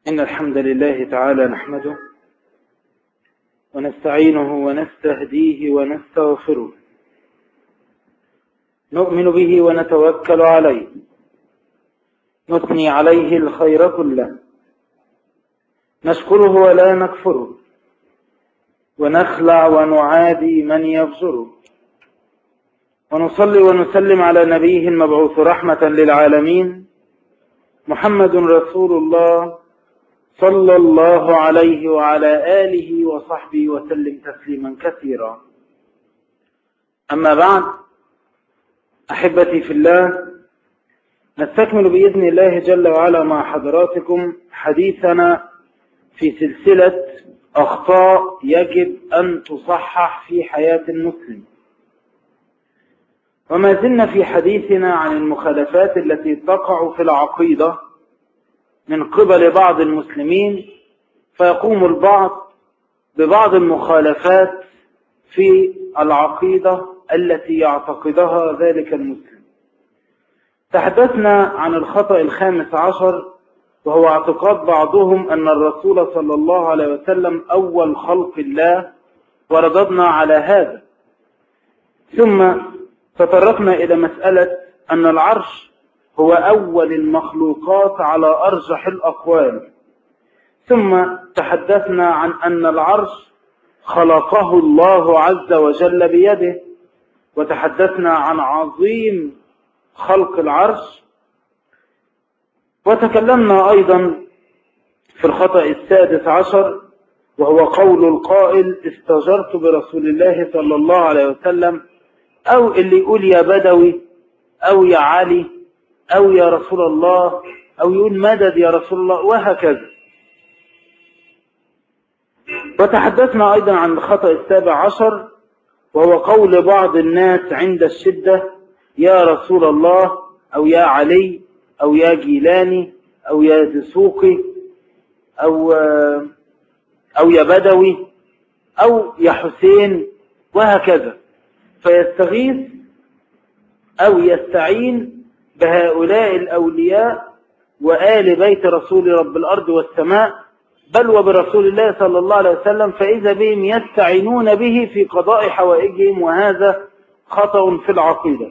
إن الحمد لله تعالى نحمده ونستعينه ونستهديه ونستغفره نؤمن به ونتوكل عليه نثني عليه الخير كله نشكره ولا نكفره ونخلع ونعادي من يفجره ونصلي ونسلم على نبيه المبعوث رحمة للعالمين محمد رسول الله صلى الله عليه وعلى آله وصحبه وسلم تسليما كثيرا أما بعد أحبتي في الله نستكمل بإذن الله جل وعلا مع حضراتكم حديثنا في سلسلة أخطاء يجب أن تصحح في حياة المسلم وما زلنا في حديثنا عن المخالفات التي تقع في العقيدة من قبل بعض المسلمين فيقوم البعض ببعض المخالفات في العقيدة التي يعتقدها ذلك المسلم تحدثنا عن الخطأ الخامس عشر وهو اعتقاد بعضهم أن الرسول صلى الله عليه وسلم أول خلق الله ورددنا على هذا ثم تطرقنا إلى مسألة أن العرش هو أول المخلوقات على أرجح الأقوال ثم تحدثنا عن أن العرش خلقه الله عز وجل بيده وتحدثنا عن عظيم خلق العرش وتكلمنا أيضا في الخطأ السادس عشر وهو قول القائل استجرت برسول الله صلى الله عليه وسلم أو اللي يقول يا بدوي أو يا علي أو يا رسول الله أو يقول مدد يا رسول الله وهكذا وتحدثنا أيضا عن الخطأ السابع عشر وهو قول بعض الناس عند الشدة يا رسول الله أو يا علي أو يا جيلاني أو يا دسوقي أو, أو يا بدوي أو يا حسين وهكذا فيستغيث أو يستعين بهؤلاء الأولياء وآل بيت رسول رب الأرض والسماء بل وبرسول الله صلى الله عليه وسلم فإذا بهم يستعينون به في قضاء حوائجهم وهذا خطأ في العقيدة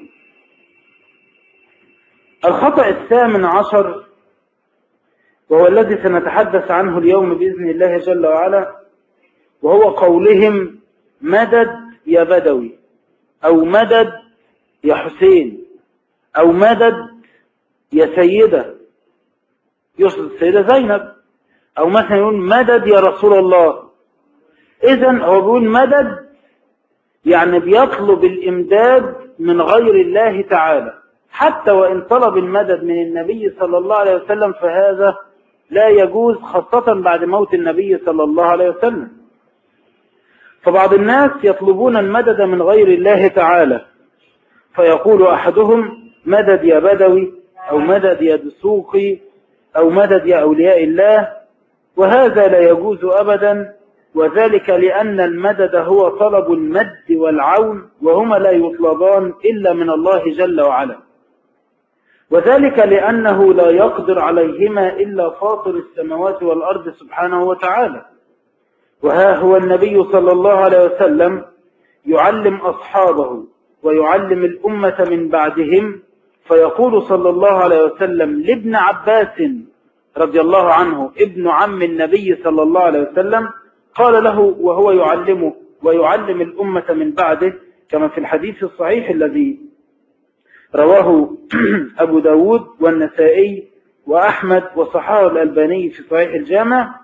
الخطأ الثامن عشر وهو الذي سنتحدث عنه اليوم بإذن الله جل وعلا وهو قولهم مدد يا بدوي أو مدد يا حسين أو مدد يا سيدة يقصد السيدة زينب أو مثلا يقول مدد يا رسول الله إذا هو بيقول مدد يعني بيطلب الإمداد من غير الله تعالى حتى وإن طلب المدد من النبي صلى الله عليه وسلم فهذا لا يجوز خاصة بعد موت النبي صلى الله عليه وسلم فبعض الناس يطلبون المدد من غير الله تعالى فيقول أحدهم مدد يا بدوي أو مدد يا دسوقي أو مدد يا أولياء الله وهذا لا يجوز أبدا وذلك لأن المدد هو طلب المد والعون وهما لا يطلبان إلا من الله جل وعلا وذلك لأنه لا يقدر عليهما إلا فاطر السماوات والأرض سبحانه وتعالى وها هو النبي صلى الله عليه وسلم يعلم أصحابه ويعلم الأمة من بعدهم فيقول صلى الله عليه وسلم لابن عباس رضي الله عنه ابن عم النبي صلى الله عليه وسلم قال له وهو يعلمه ويعلم الأمة من بعده كما في الحديث الصحيح الذي رواه أبو داود والنسائي وأحمد وصحاه الألباني في صحيح الجامع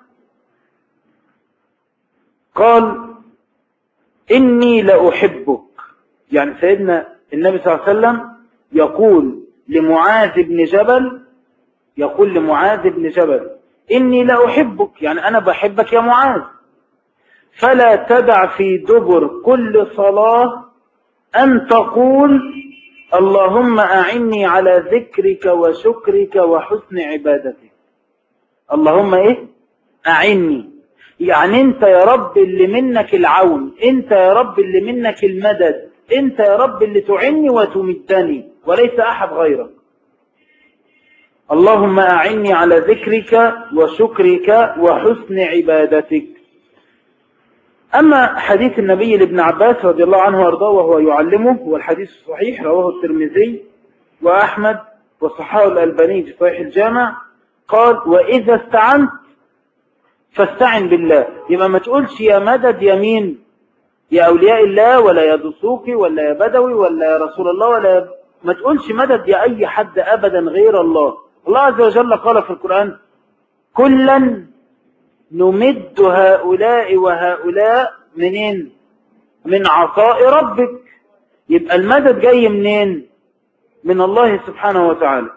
قال إني لأحبك يعني سيدنا النبي صلى الله عليه وسلم يقول لمعاذ بن جبل يقول لمعاذ بن جبل إني لأحبك يعني أنا بحبك يا معاذ فلا تدع في دبر كل صلاة أن تقول اللهم أعني على ذكرك وشكرك وحسن عبادتك اللهم إيه أعني يعني أنت يا رب اللي منك العون أنت يا رب اللي منك المدد أنت يا رب اللي تعني وتمدني وليس أحد غيرك اللهم أعني على ذكرك وشكرك وحسن عبادتك أما حديث النبي لابن عباس رضي الله عنه وارضاه وهو يعلمه هو الحديث الصحيح رواه الترمذي وأحمد وصححه الألباني في صحيح الجامع قال وإذا استعنت فاستعن بالله يبقى ما تقولش يا مدد يمين يا أولياء الله ولا يا دسوقي ولا يا بدوي ولا يا رسول الله ولا يا ما تقولش مدد يا أي حد أبدا غير الله الله عز وجل قال في القرآن كلا نمد هؤلاء وهؤلاء منين من عطاء ربك يبقى المدد جاي منين من الله سبحانه وتعالى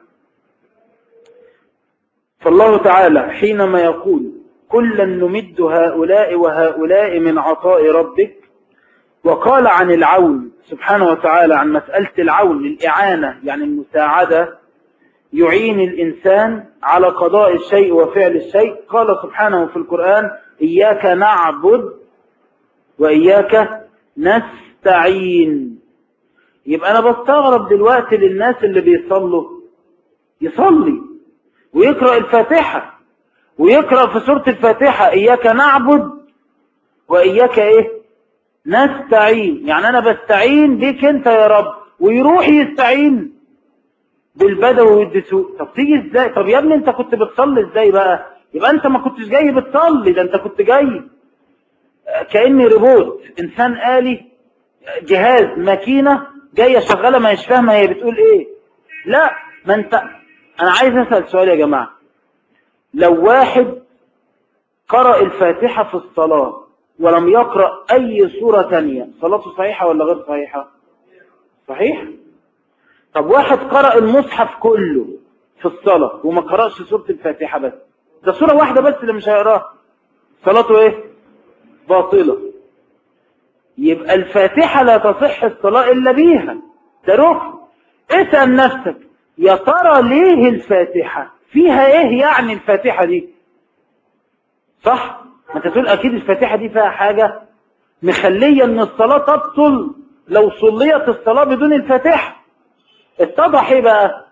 فالله تعالى حينما يقول كلا نمد هؤلاء وهؤلاء من عطاء ربك وقال عن العون سبحانه وتعالى عن مسألة العون الإعانة يعني المساعدة يعين الإنسان على قضاء الشيء وفعل الشيء قال سبحانه في القرآن إياك نعبد وإياك نستعين يبقى أنا بستغرب دلوقتي للناس اللي بيصلوا يصلي ويقرأ الفاتحة ويقرأ في سورة الفاتحة إياك نعبد وإياك إيه نستعين يعني أنا بستعين بيك أنت يا رب ويروح يستعين بالبدو والدسوق طب تيجي ازاي طب يا ابني انت كنت بتصلي ازاي بقى يبقى انت ما كنتش جاي بتصلي ده انت كنت جاي كأني روبوت انسان آلي جهاز ماكينة جاية شغالة ما يش فاهمة هي بتقول ايه لا ما انت انا عايز اسأل سؤال يا جماعة لو واحد قرأ الفاتحة في الصلاة ولم يقرأ اي سورة تانية صلاته صحيحة ولا غير صحيحة صحيح طب واحد قرأ المصحف كله في الصلاة وما قرأش سورة الفاتحة بس ده سورة واحدة بس اللي مش هيقراها صلاته ايه باطلة يبقى الفاتحة لا تصح الصلاة إلا بيها ده ركن اسأل نفسك يا ترى ليه الفاتحة فيها ايه يعني الفاتحة دي صح ما انت تقول اكيد الفاتحة دي فيها حاجة مخلية ان الصلاة تبطل لو صليت الصلاة بدون الفاتحة اتضح ايه بقى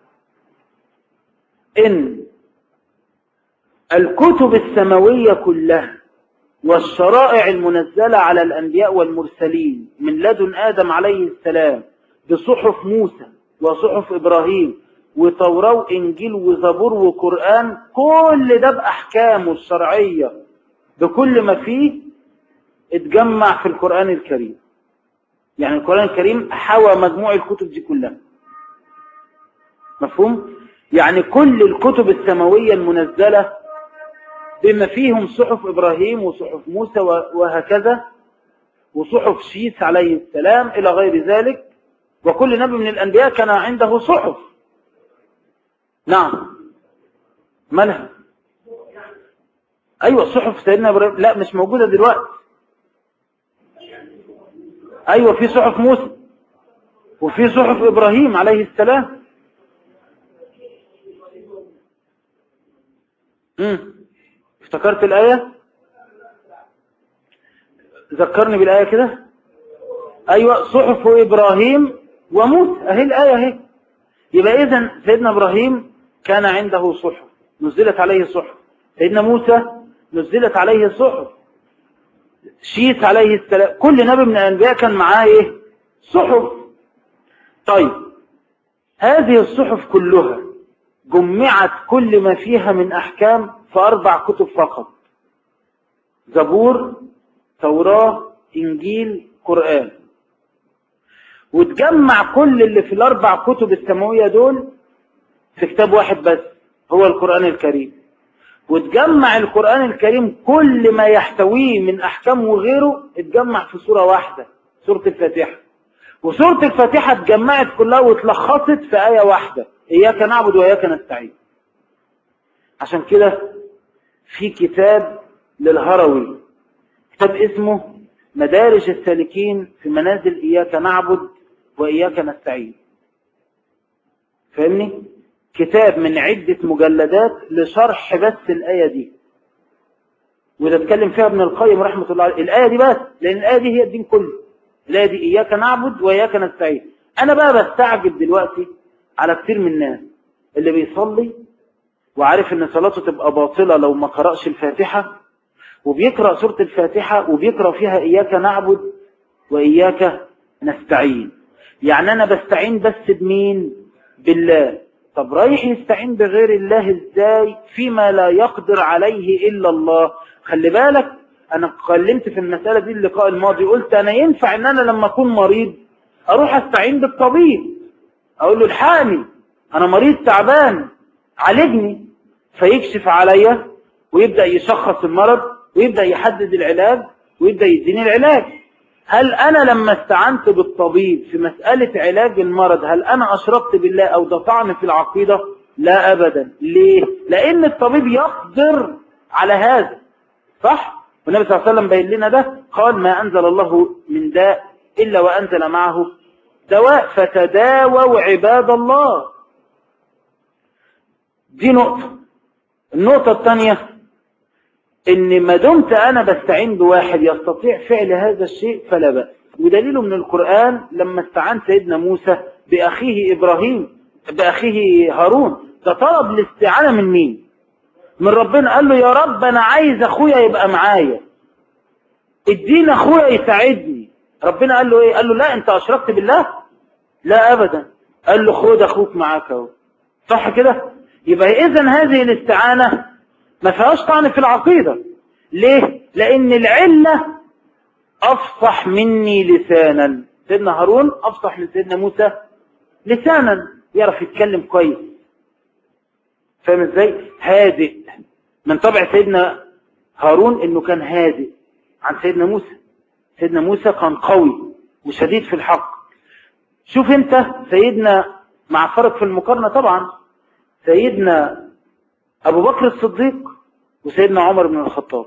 ان الكتب السماوية كلها والشرائع المنزلة على الأنبياء والمرسلين من لدن آدم عليه السلام بصحف موسى وصحف إبراهيم وتوراة وإنجيل وزبور وقرآن كل ده بأحكامه الشرعية بكل ما فيه اتجمع في القرآن الكريم يعني القرآن الكريم حوى مجموع الكتب دي كلها مفهوم؟ يعني كل الكتب السماوية المنزلة بما فيهم صحف إبراهيم وصحف موسى وهكذا وصحف شيس عليه السلام إلى غير ذلك وكل نبي من الأنبياء كان عنده صحف نعم مالها أيوة صحف سيدنا إبراهيم لا مش موجودة دلوقتي أيوة في صحف موسى وفي صحف إبراهيم عليه السلام امم افتكرت الآية ذكرني بالآية كده أيوة صحف إبراهيم وموسى أهي الآية أهي يبقى إذن سيدنا إبراهيم كان عنده صحف نزلت عليه صحف سيدنا موسى نزلت عليه صحف شيس عليه السلام كل نبي من الأنبياء كان معاه إيه صحف طيب هذه الصحف كلها جمعت كل ما فيها من أحكام في أربع كتب فقط زبور توراة إنجيل قرآن وتجمع كل اللي في الأربع كتب السماوية دول في كتاب واحد بس هو القرآن الكريم وتجمع القرآن الكريم كل ما يحتويه من أحكام وغيره اتجمع في سورة واحدة سورة الفاتحة وسورة الفاتحة اتجمعت كلها واتلخصت في آية واحدة إياك نعبد وإياك نستعين عشان كده في كتاب للهروي كتاب اسمه مدارج السالكين في منازل إياك نعبد وإياك نستعين فاهمني؟ كتاب من عدة مجلدات لشرح بس الآية دي وده اتكلم فيها ابن القيم رحمة الله عليه الآية دي بس لأن الآية دي هي الدين كله الآية دي إياك نعبد وإياك نستعين أنا بقى بستعجب دلوقتي على كتير من الناس اللي بيصلي وعارف ان صلاته تبقى باطلة لو ما قرأش الفاتحة وبيقرأ سورة الفاتحة وبيقرأ فيها إياك نعبد وإياك نستعين يعني أنا بستعين بس بمين بالله طب رايح يستعين بغير الله ازاي فيما لا يقدر عليه إلا الله خلي بالك أنا اتكلمت في المسألة دي اللقاء الماضي قلت أنا ينفع أن أنا لما أكون مريض أروح أستعين بالطبيب أقول له الحقني أنا مريض تعبان عالجني فيكشف عليا ويبدأ يشخص المرض ويبدأ يحدد العلاج ويبدأ يديني العلاج هل أنا لما استعنت بالطبيب في مسألة علاج المرض هل أنا أشركت بالله أو ده طعن في العقيدة لا أبدا ليه لأن الطبيب يقدر على هذا صح والنبي صلى الله عليه وسلم بين لنا ده قال ما أنزل الله من داء إلا وأنزل معه دواء فتداووا عباد الله دي نقطة النقطة الثانية ان ما دمت انا بستعين بواحد يستطيع فعل هذا الشيء فلا بأس ودليله من القرآن لما استعان سيدنا موسى بأخيه إبراهيم بأخيه هارون ده طلب الاستعانة من مين من ربنا قال له يا رب أنا عايز أخويا يبقى معايا ادينا أخويا يساعدني ربنا قال له إيه قال له لا أنت أشركت بالله لا أبدا قال له خد أخوك معاك اهو صح كده يبقى إذا هذه الاستعانة ما فيهاش طعن في العقيدة ليه لأن العلة أفصح مني لسانا سيدنا هارون أفصح من سيدنا موسى لسانا يعرف يتكلم كويس فاهم ازاي هادئ من طبع سيدنا هارون انه كان هادئ عن سيدنا موسى سيدنا موسى كان قوي وشديد في الحق شوف انت سيدنا مع فرق في المقارنة طبعا سيدنا ابو بكر الصديق وسيدنا عمر بن الخطاب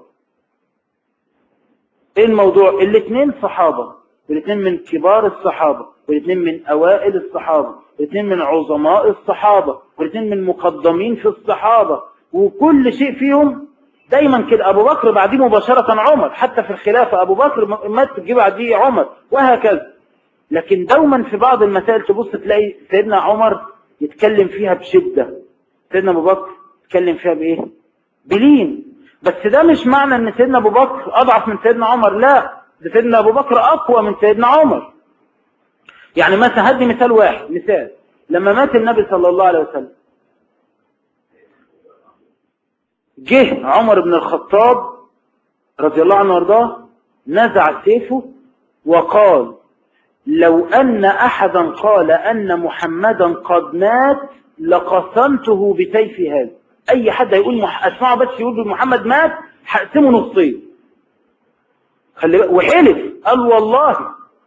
ايه الموضوع الاثنين صحابة والاثنين من كبار الصحابة والاثنين من اوائل الصحابة والاثنين من عظماء الصحابة والاثنين من مقدمين في الصحابة وكل شيء فيهم دايما كده ابو بكر بعديه مباشرة عمر حتى في الخلافة ابو بكر مات تجي بعديه عمر وهكذا لكن دوما في بعض المسائل تبص تلاقي سيدنا عمر يتكلم فيها بشدة سيدنا ابو بكر يتكلم فيها بايه بلين بس ده مش معنى ان سيدنا ابو بكر اضعف من سيدنا عمر لا ده سيدنا ابو بكر اقوى من سيدنا عمر يعني مثلا هدي مثال واحد مثال لما مات النبي صلى الله عليه وسلم جه عمر بن الخطاب رضي الله عنه وارضاه نزع سيفه وقال لو أن أحدا قال أن محمدا قد مات لقسمته بسيف هذا أي حد هيقول مح... أسمعه بس يقول محمد مات هقسمه نصين خلي بقى وحلف قال والله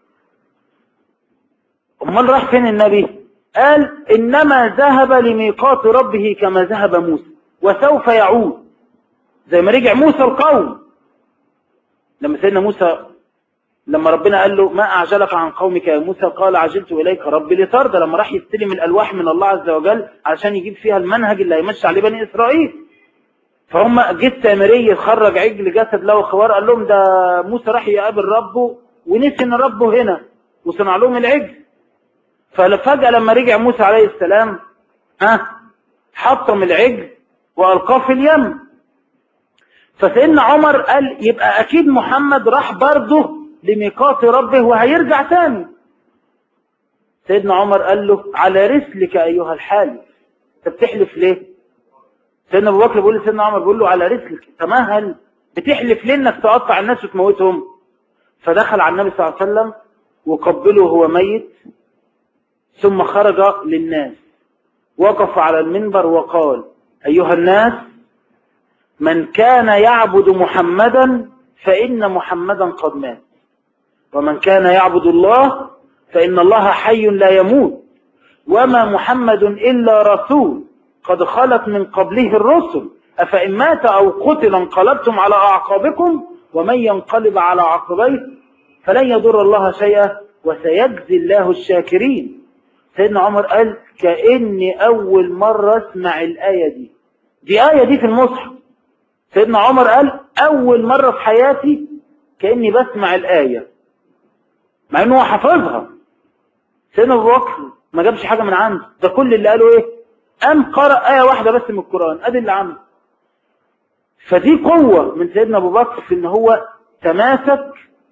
امال راح فين النبي قال إنما ذهب لميقات ربه كما ذهب موسى وسوف يعود زي ما رجع موسى القوم لما سيدنا موسى لما ربنا قال له ما أعجلك عن قومك يا موسى قال عجلت إليك ربي لترضى لما راح يستلم الألواح من الله عز وجل علشان يجيب فيها المنهج اللي هيمشي عليه بني إسرائيل فهم جه سامري خرج عجل جسد له خوار قال لهم ده موسى راح يقابل ربه ونسي ان ربه هنا وصنع لهم العجل ففجأة لما رجع موسى عليه السلام ها حطم العجل وألقاه في اليم فسيدنا عمر قال يبقى أكيد محمد راح برضه لميقات ربه وهيرجع تاني سيدنا عمر قال له على رسلك أيها الحالف انت بتحلف ليه سيدنا أبو بكر بيقول لسيدنا عمر بيقول له على رسلك تمهل بتحلف ليه انك تقطع الناس وتموتهم فدخل على النبي صلى الله عليه وسلم وقبله وهو ميت ثم خرج للناس وقف على المنبر وقال أيها الناس من كان يعبد محمدا فإن محمدا قد مات ومن كان يعبد الله فإن الله حي لا يموت وما محمد إلا رسول قد خلت من قبله الرسل أفإن مات أو قتل انقلبتم على أعقابكم ومن ينقلب على عقبيه فلن يضر الله شيئا وسيجزي الله الشاكرين سيدنا عمر قال كأني أول مرة أسمع الآية دي دي آية دي في المصحف سيدنا عمر قال أول مرة في حياتي كأني بسمع الآية مع أنه حافظها سيدنا أبو بكر ما جابش حاجة من عنده ده كل اللي قاله إيه قام قرأ آية واحدة بس من القرآن ادي اللي عمل فدي قوة من سيدنا ابو بكر في ان هو تماسك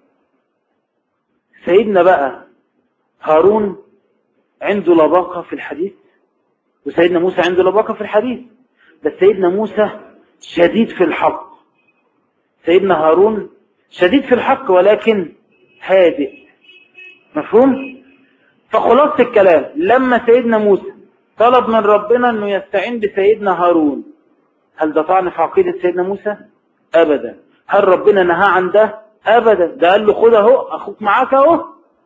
سيدنا بقى هارون عنده لباقة في الحديث وسيدنا موسى عنده لباقة في الحديث بس سيدنا موسى شديد في الحق سيدنا هارون شديد في الحق ولكن هادئ مفهوم فخلاصة الكلام لما سيدنا موسى طلب من ربنا انه يستعين بسيدنا هارون هل ده طعن في عقيدة سيدنا موسى ابدا هل ربنا نهى عن ده ابدا ده قال له خد اهو اخوك معاك اهو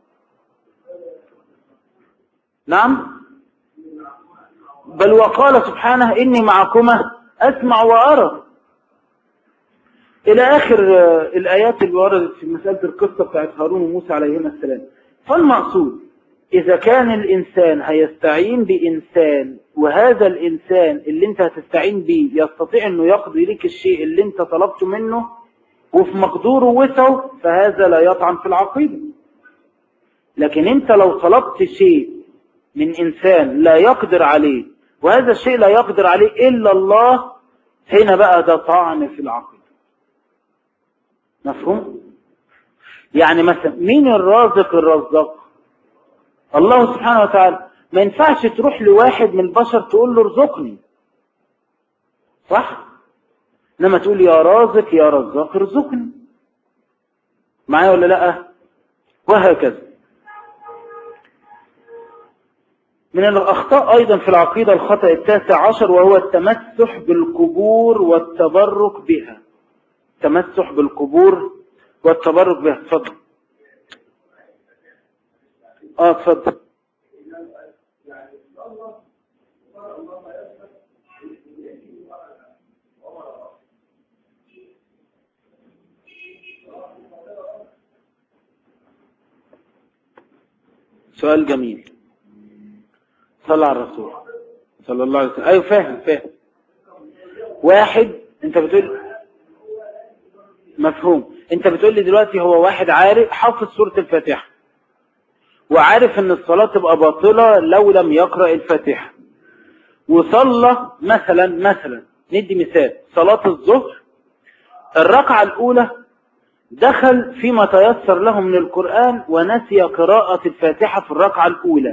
نعم بل وقال سبحانه إني معكما أسمع وأرى إلى آخر الآيات اللي وردت في مسألة القصة بتاعت هارون وموسى عليهما السلام فالمقصود إذا كان الإنسان هيستعين بإنسان وهذا الإنسان اللي أنت هتستعين به يستطيع أنه يقضي لك الشيء اللي أنت طلبته منه وفي مقدوره وسعه فهذا لا يطعن في العقيدة لكن أنت لو طلبت شيء من إنسان لا يقدر عليه وهذا الشيء لا يقدر عليه إلا الله هنا بقى ده طعن في العقيدة مفهوم؟ يعني مثلا مين الرازق الرزاق الله سبحانه وتعالى ما ينفعش تروح لواحد من البشر تقول له ارزقني صح لما تقول يا رازق يا رزاق ارزقني معايا ولا لا وهكذا من الأخطاء أيضا في العقيدة الخطأ التاسع عشر وهو التمسح بالقبور والتبرك بها التمسح بالقبور والتبرك بها اتفضل اه اتفضل سؤال جميل صلى على الرسول صلى الله عليه وسلم ايوه فاهم فاهم واحد انت بتقول مفهوم انت بتقول لي دلوقتي هو واحد عارف حافظ سورة الفاتحة وعارف ان الصلاة تبقى باطلة لو لم يقرأ الفاتحة وصلى مثلا مثلا ندي مثال صلاة الظهر الركعة الاولى دخل فيما تيسر له من القرآن ونسي قراءة الفاتحة في الركعة الاولى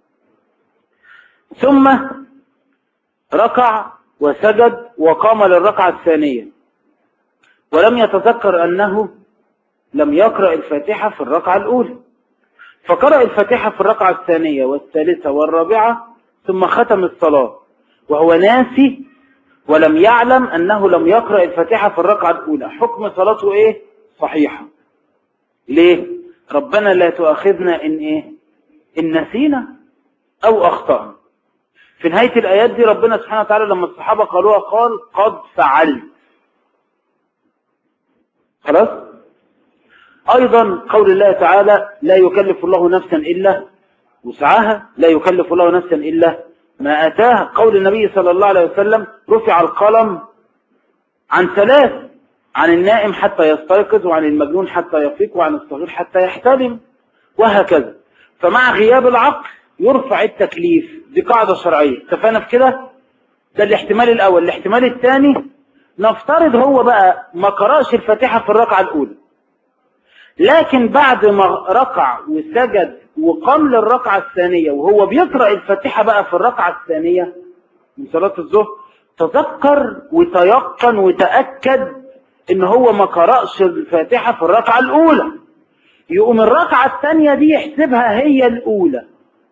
ثم ركع وسجد وقام للركعة الثانية ولم يتذكر أنه لم يقرأ الفاتحة في الركعة الأولى فقرأ الفاتحة في الركعة الثانية والثالثة والرابعة ثم ختم الصلاة وهو ناسي ولم يعلم أنه لم يقرأ الفاتحة في الركعة الأولى حكم صلاته إيه؟ صحيحة ليه؟ ربنا لا تؤاخذنا إن إيه؟ إن نسينا أو أخطأنا في نهاية الآيات دي ربنا سبحانه وتعالى لما الصحابة قالوها قال قد فعلت خلاص أيضا قول الله تعالى لا يكلف الله نفسا إلا وسعها لا يكلف الله نفسا إلا ما أتاها قول النبي صلى الله عليه وسلم رفع القلم عن ثلاث عن النائم حتى يستيقظ وعن المجنون حتى يفيق وعن الصغير حتى يحتلم وهكذا فمع غياب العقل يرفع التكليف دي قاعدة شرعية اتفقنا في كده ده الاحتمال الأول الاحتمال الثاني نفترض هو بقى ما قرأش الفاتحة في الركعة الأولى لكن بعد ما ركع وسجد وقام للركعة الثانية وهو بيقرأ الفاتحة بقى في الركعة الثانية من صلاة الظهر تذكر وتيقن وتأكد ان هو ما قرأش الفاتحة في الركعة الأولى يقوم الركعة الثانية دي يحسبها هي الأولى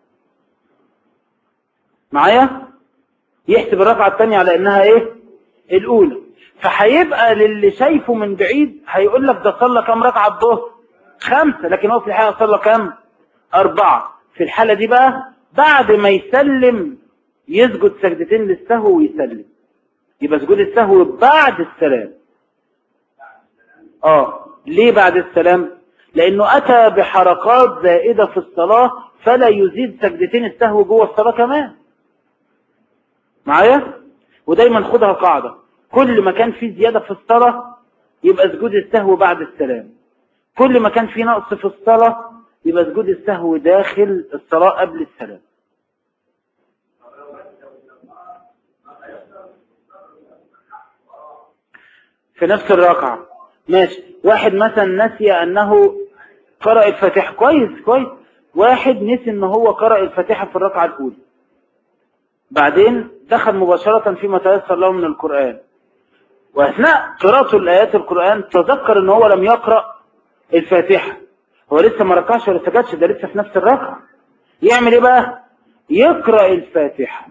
معايا يحسب الركعة الثانية على انها ايه الاولى فهيبقى للي شايفه من بعيد هيقول لك ده صلى كام ركعة الظهر خمسة لكن هو في الحقيقة صلى كام أربعة في الحالة دي بقى بعد ما يسلم يسجد سجدتين للسهو ويسلم يبقى سجود السهو بعد السلام اه ليه بعد السلام لانه اتى بحركات زائدة في الصلاة فلا يزيد سجدتين السهو جوه الصلاة كمان معايا ودايما خدها قاعدة كل ما كان في زيادة في الصلاة يبقى سجود السهو بعد السلام كل ما كان في نقص في الصلاة يبقى سجود السهو داخل الصلاة قبل السلام في نفس الركعة ماشي واحد مثلا نسي أنه قرأ الفاتحة كويس كويس واحد نسي أنه هو قرأ الفاتحة في الركعة الأولى بعدين دخل مباشرة فيما تيسر له من القرآن وأثناء قراءته الآيات القرآن تذكر أنه هو لم يقرأ الفاتحة هو لسه ما ركعش ولا سجدش ده لسه في نفس الركعة يعمل ايه بقى يقرأ الفاتحة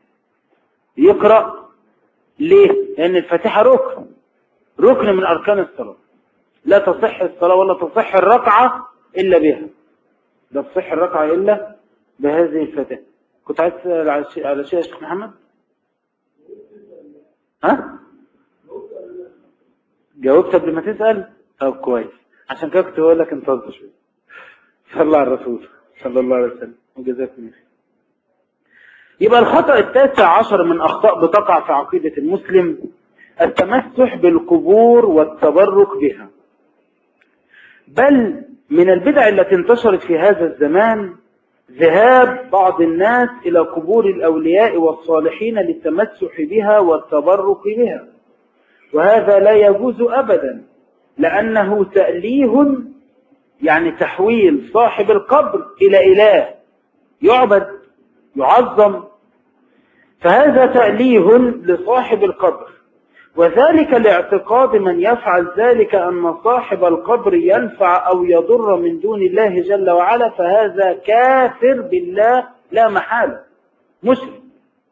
يقرأ ليه لأن الفاتحة ركن ركن من أركان الصلاة لا تصح الصلاة ولا تصح الركعة إلا بها لا تصح الركعة إلا بهذه الفاتحة كنت عايز تسأل على شيء على شيء يا شيخ محمد ها جاوبت قبل ما تسأل طب كويس عشان كده كنت بقول لك انتظر شويه صلى على الرسول صلى الله عليه وسلم وجزاكم الله يبقى الخطأ التاسع عشر من أخطاء بتقع في عقيدة المسلم التمسح بالقبور والتبرك بها بل من البدع التي انتشرت في هذا الزمان ذهاب بعض الناس إلى قبور الأولياء والصالحين للتمسح بها والتبرك بها وهذا لا يجوز أبدا لأنه تأليه يعني تحويل صاحب القبر إلى إله يعبد يعظم فهذا تأليه لصاحب القبر وذلك لاعتقاد من يفعل ذلك أن صاحب القبر ينفع أو يضر من دون الله جل وعلا فهذا كافر بالله لا محالة مسلم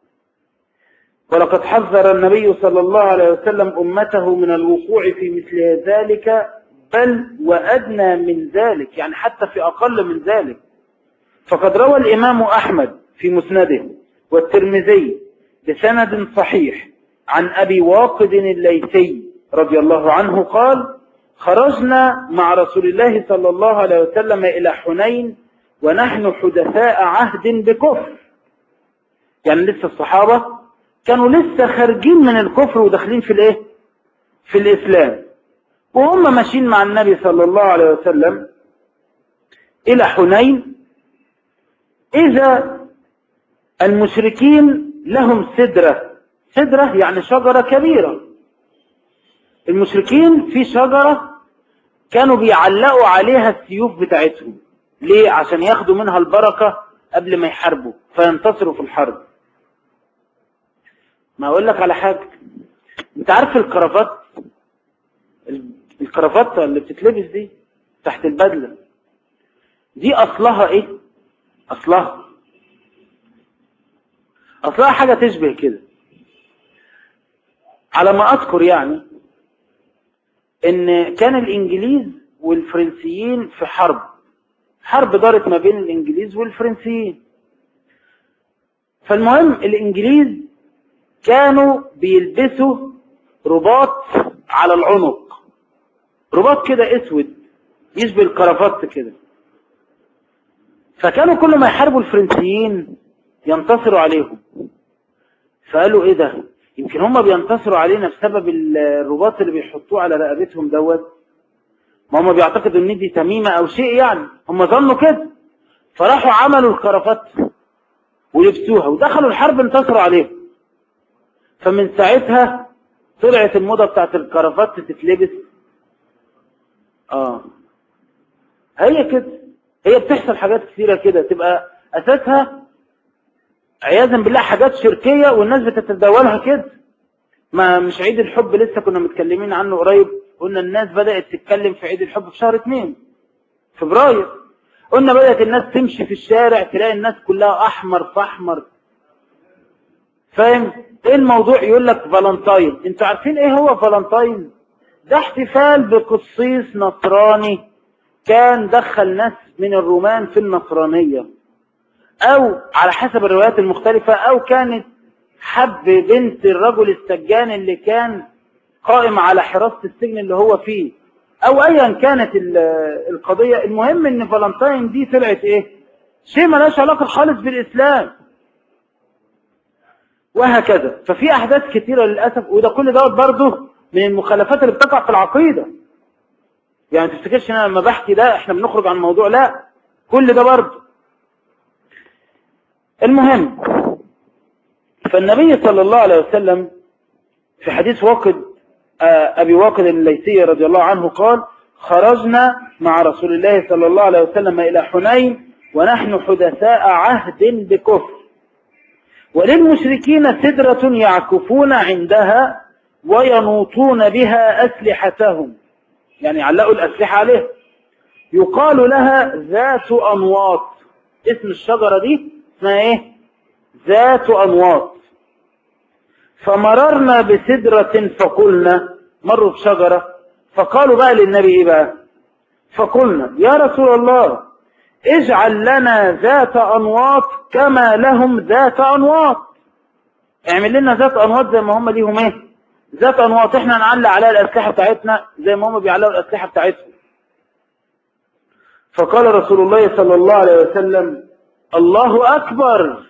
ولقد حذر النبي صلى الله عليه وسلم أمته من الوقوع في مثل ذلك بل وأدنى من ذلك يعني حتى في أقل من ذلك فقد روى الإمام أحمد في مسنده والترمذي بسند صحيح عن أبي واقد الليثي رضي الله عنه قال خرجنا مع رسول الله صلى الله عليه وسلم إلى حنين ونحن حدثاء عهد بكفر يعني لسه الصحابة كانوا لسه خارجين من الكفر وداخلين في الايه في الإسلام وهم ماشيين مع النبي صلى الله عليه وسلم إلى حنين إذا المشركين لهم سدرة سدرة يعني شجرة كبيرة المشركين في شجرة كانوا بيعلقوا عليها السيوف بتاعتهم ليه عشان ياخدوا منها البركة قبل ما يحاربوا فينتصروا في الحرب ما اقول لك على حاجة انت عارف الكرافات الكرافتة اللي بتتلبس دي تحت البدلة دي اصلها ايه اصلها اصلها حاجة تشبه كده على ما اذكر يعني ان كان الانجليز والفرنسيين في حرب حرب دارت ما بين الانجليز والفرنسيين فالمهم الانجليز كانوا بيلبسوا رباط على العنق رباط كده اسود يشبه الكرافات كده فكانوا كل ما يحاربوا الفرنسيين ينتصروا عليهم فقالوا ايه ده يمكن هم بينتصروا علينا بسبب الرباط اللي بيحطوه على رقبتهم دوت ما هم بيعتقدوا ان دي تميمة او شيء يعني هم ظنوا كده فراحوا عملوا الكرافات ولبسوها ودخلوا الحرب انتصروا عليهم فمن ساعتها طلعت الموضة بتاعت الكرافات تتلبس اه هي كده هي بتحصل حاجات كثيرة كده تبقى اساسها عياذا بالله حاجات شركية والناس بتتداولها كده ما مش عيد الحب لسه كنا متكلمين عنه قريب قلنا الناس بدأت تتكلم في عيد الحب في شهر اتنين فبراير قلنا بدأت الناس تمشي في الشارع تلاقي الناس كلها احمر في احمر فاهم ايه الموضوع يقول لك فالنتاين انتوا عارفين ايه هو فالنتاين ده احتفال بقصيص نصراني كان دخل ناس من الرومان في النصرانية او على حسب الروايات المختلفة او كانت حب بنت الرجل السجان اللي كان قائم على حراسة السجن اللي هو فيه او ايا كانت القضية المهم ان فالنتاين دي طلعت ايه شيء ملاش علاقة خالص بالاسلام وهكذا ففي احداث كثيرة للأسف وده كل دوت برضه من المخالفات اللي بتقع في العقيدة يعني تفتكرش ان انا لما بحكي ده احنا بنخرج عن الموضوع لا كل ده برضه المهم فالنبي صلى الله عليه وسلم في حديث واقد أبي واقد الليثي رضي الله عنه قال خرجنا مع رسول الله صلى الله عليه وسلم إلى حنين ونحن حدثاء عهد بكفر وللمشركين سدرة يعكفون عندها وينوطون بها أسلحتهم يعني علقوا الأسلحة عليه يقال لها ذات أنواط اسم الشجرة دي اسمها ايه ذات أنواط فمررنا بسدرة فقلنا مروا بشجرة فقالوا بقى للنبي ايه بقى فقلنا يا رسول الله اجعل لنا ذات أنواط كما لهم ذات أنواط اعمل لنا ذات أنواط زي ما هم ليهم ايه ذات أنواط احنا نعلق عليها الأسلحة بتاعتنا زي ما هم بيعلقوا الأسلحة بتاعتهم فقال رسول الله صلى الله عليه وسلم الله أكبر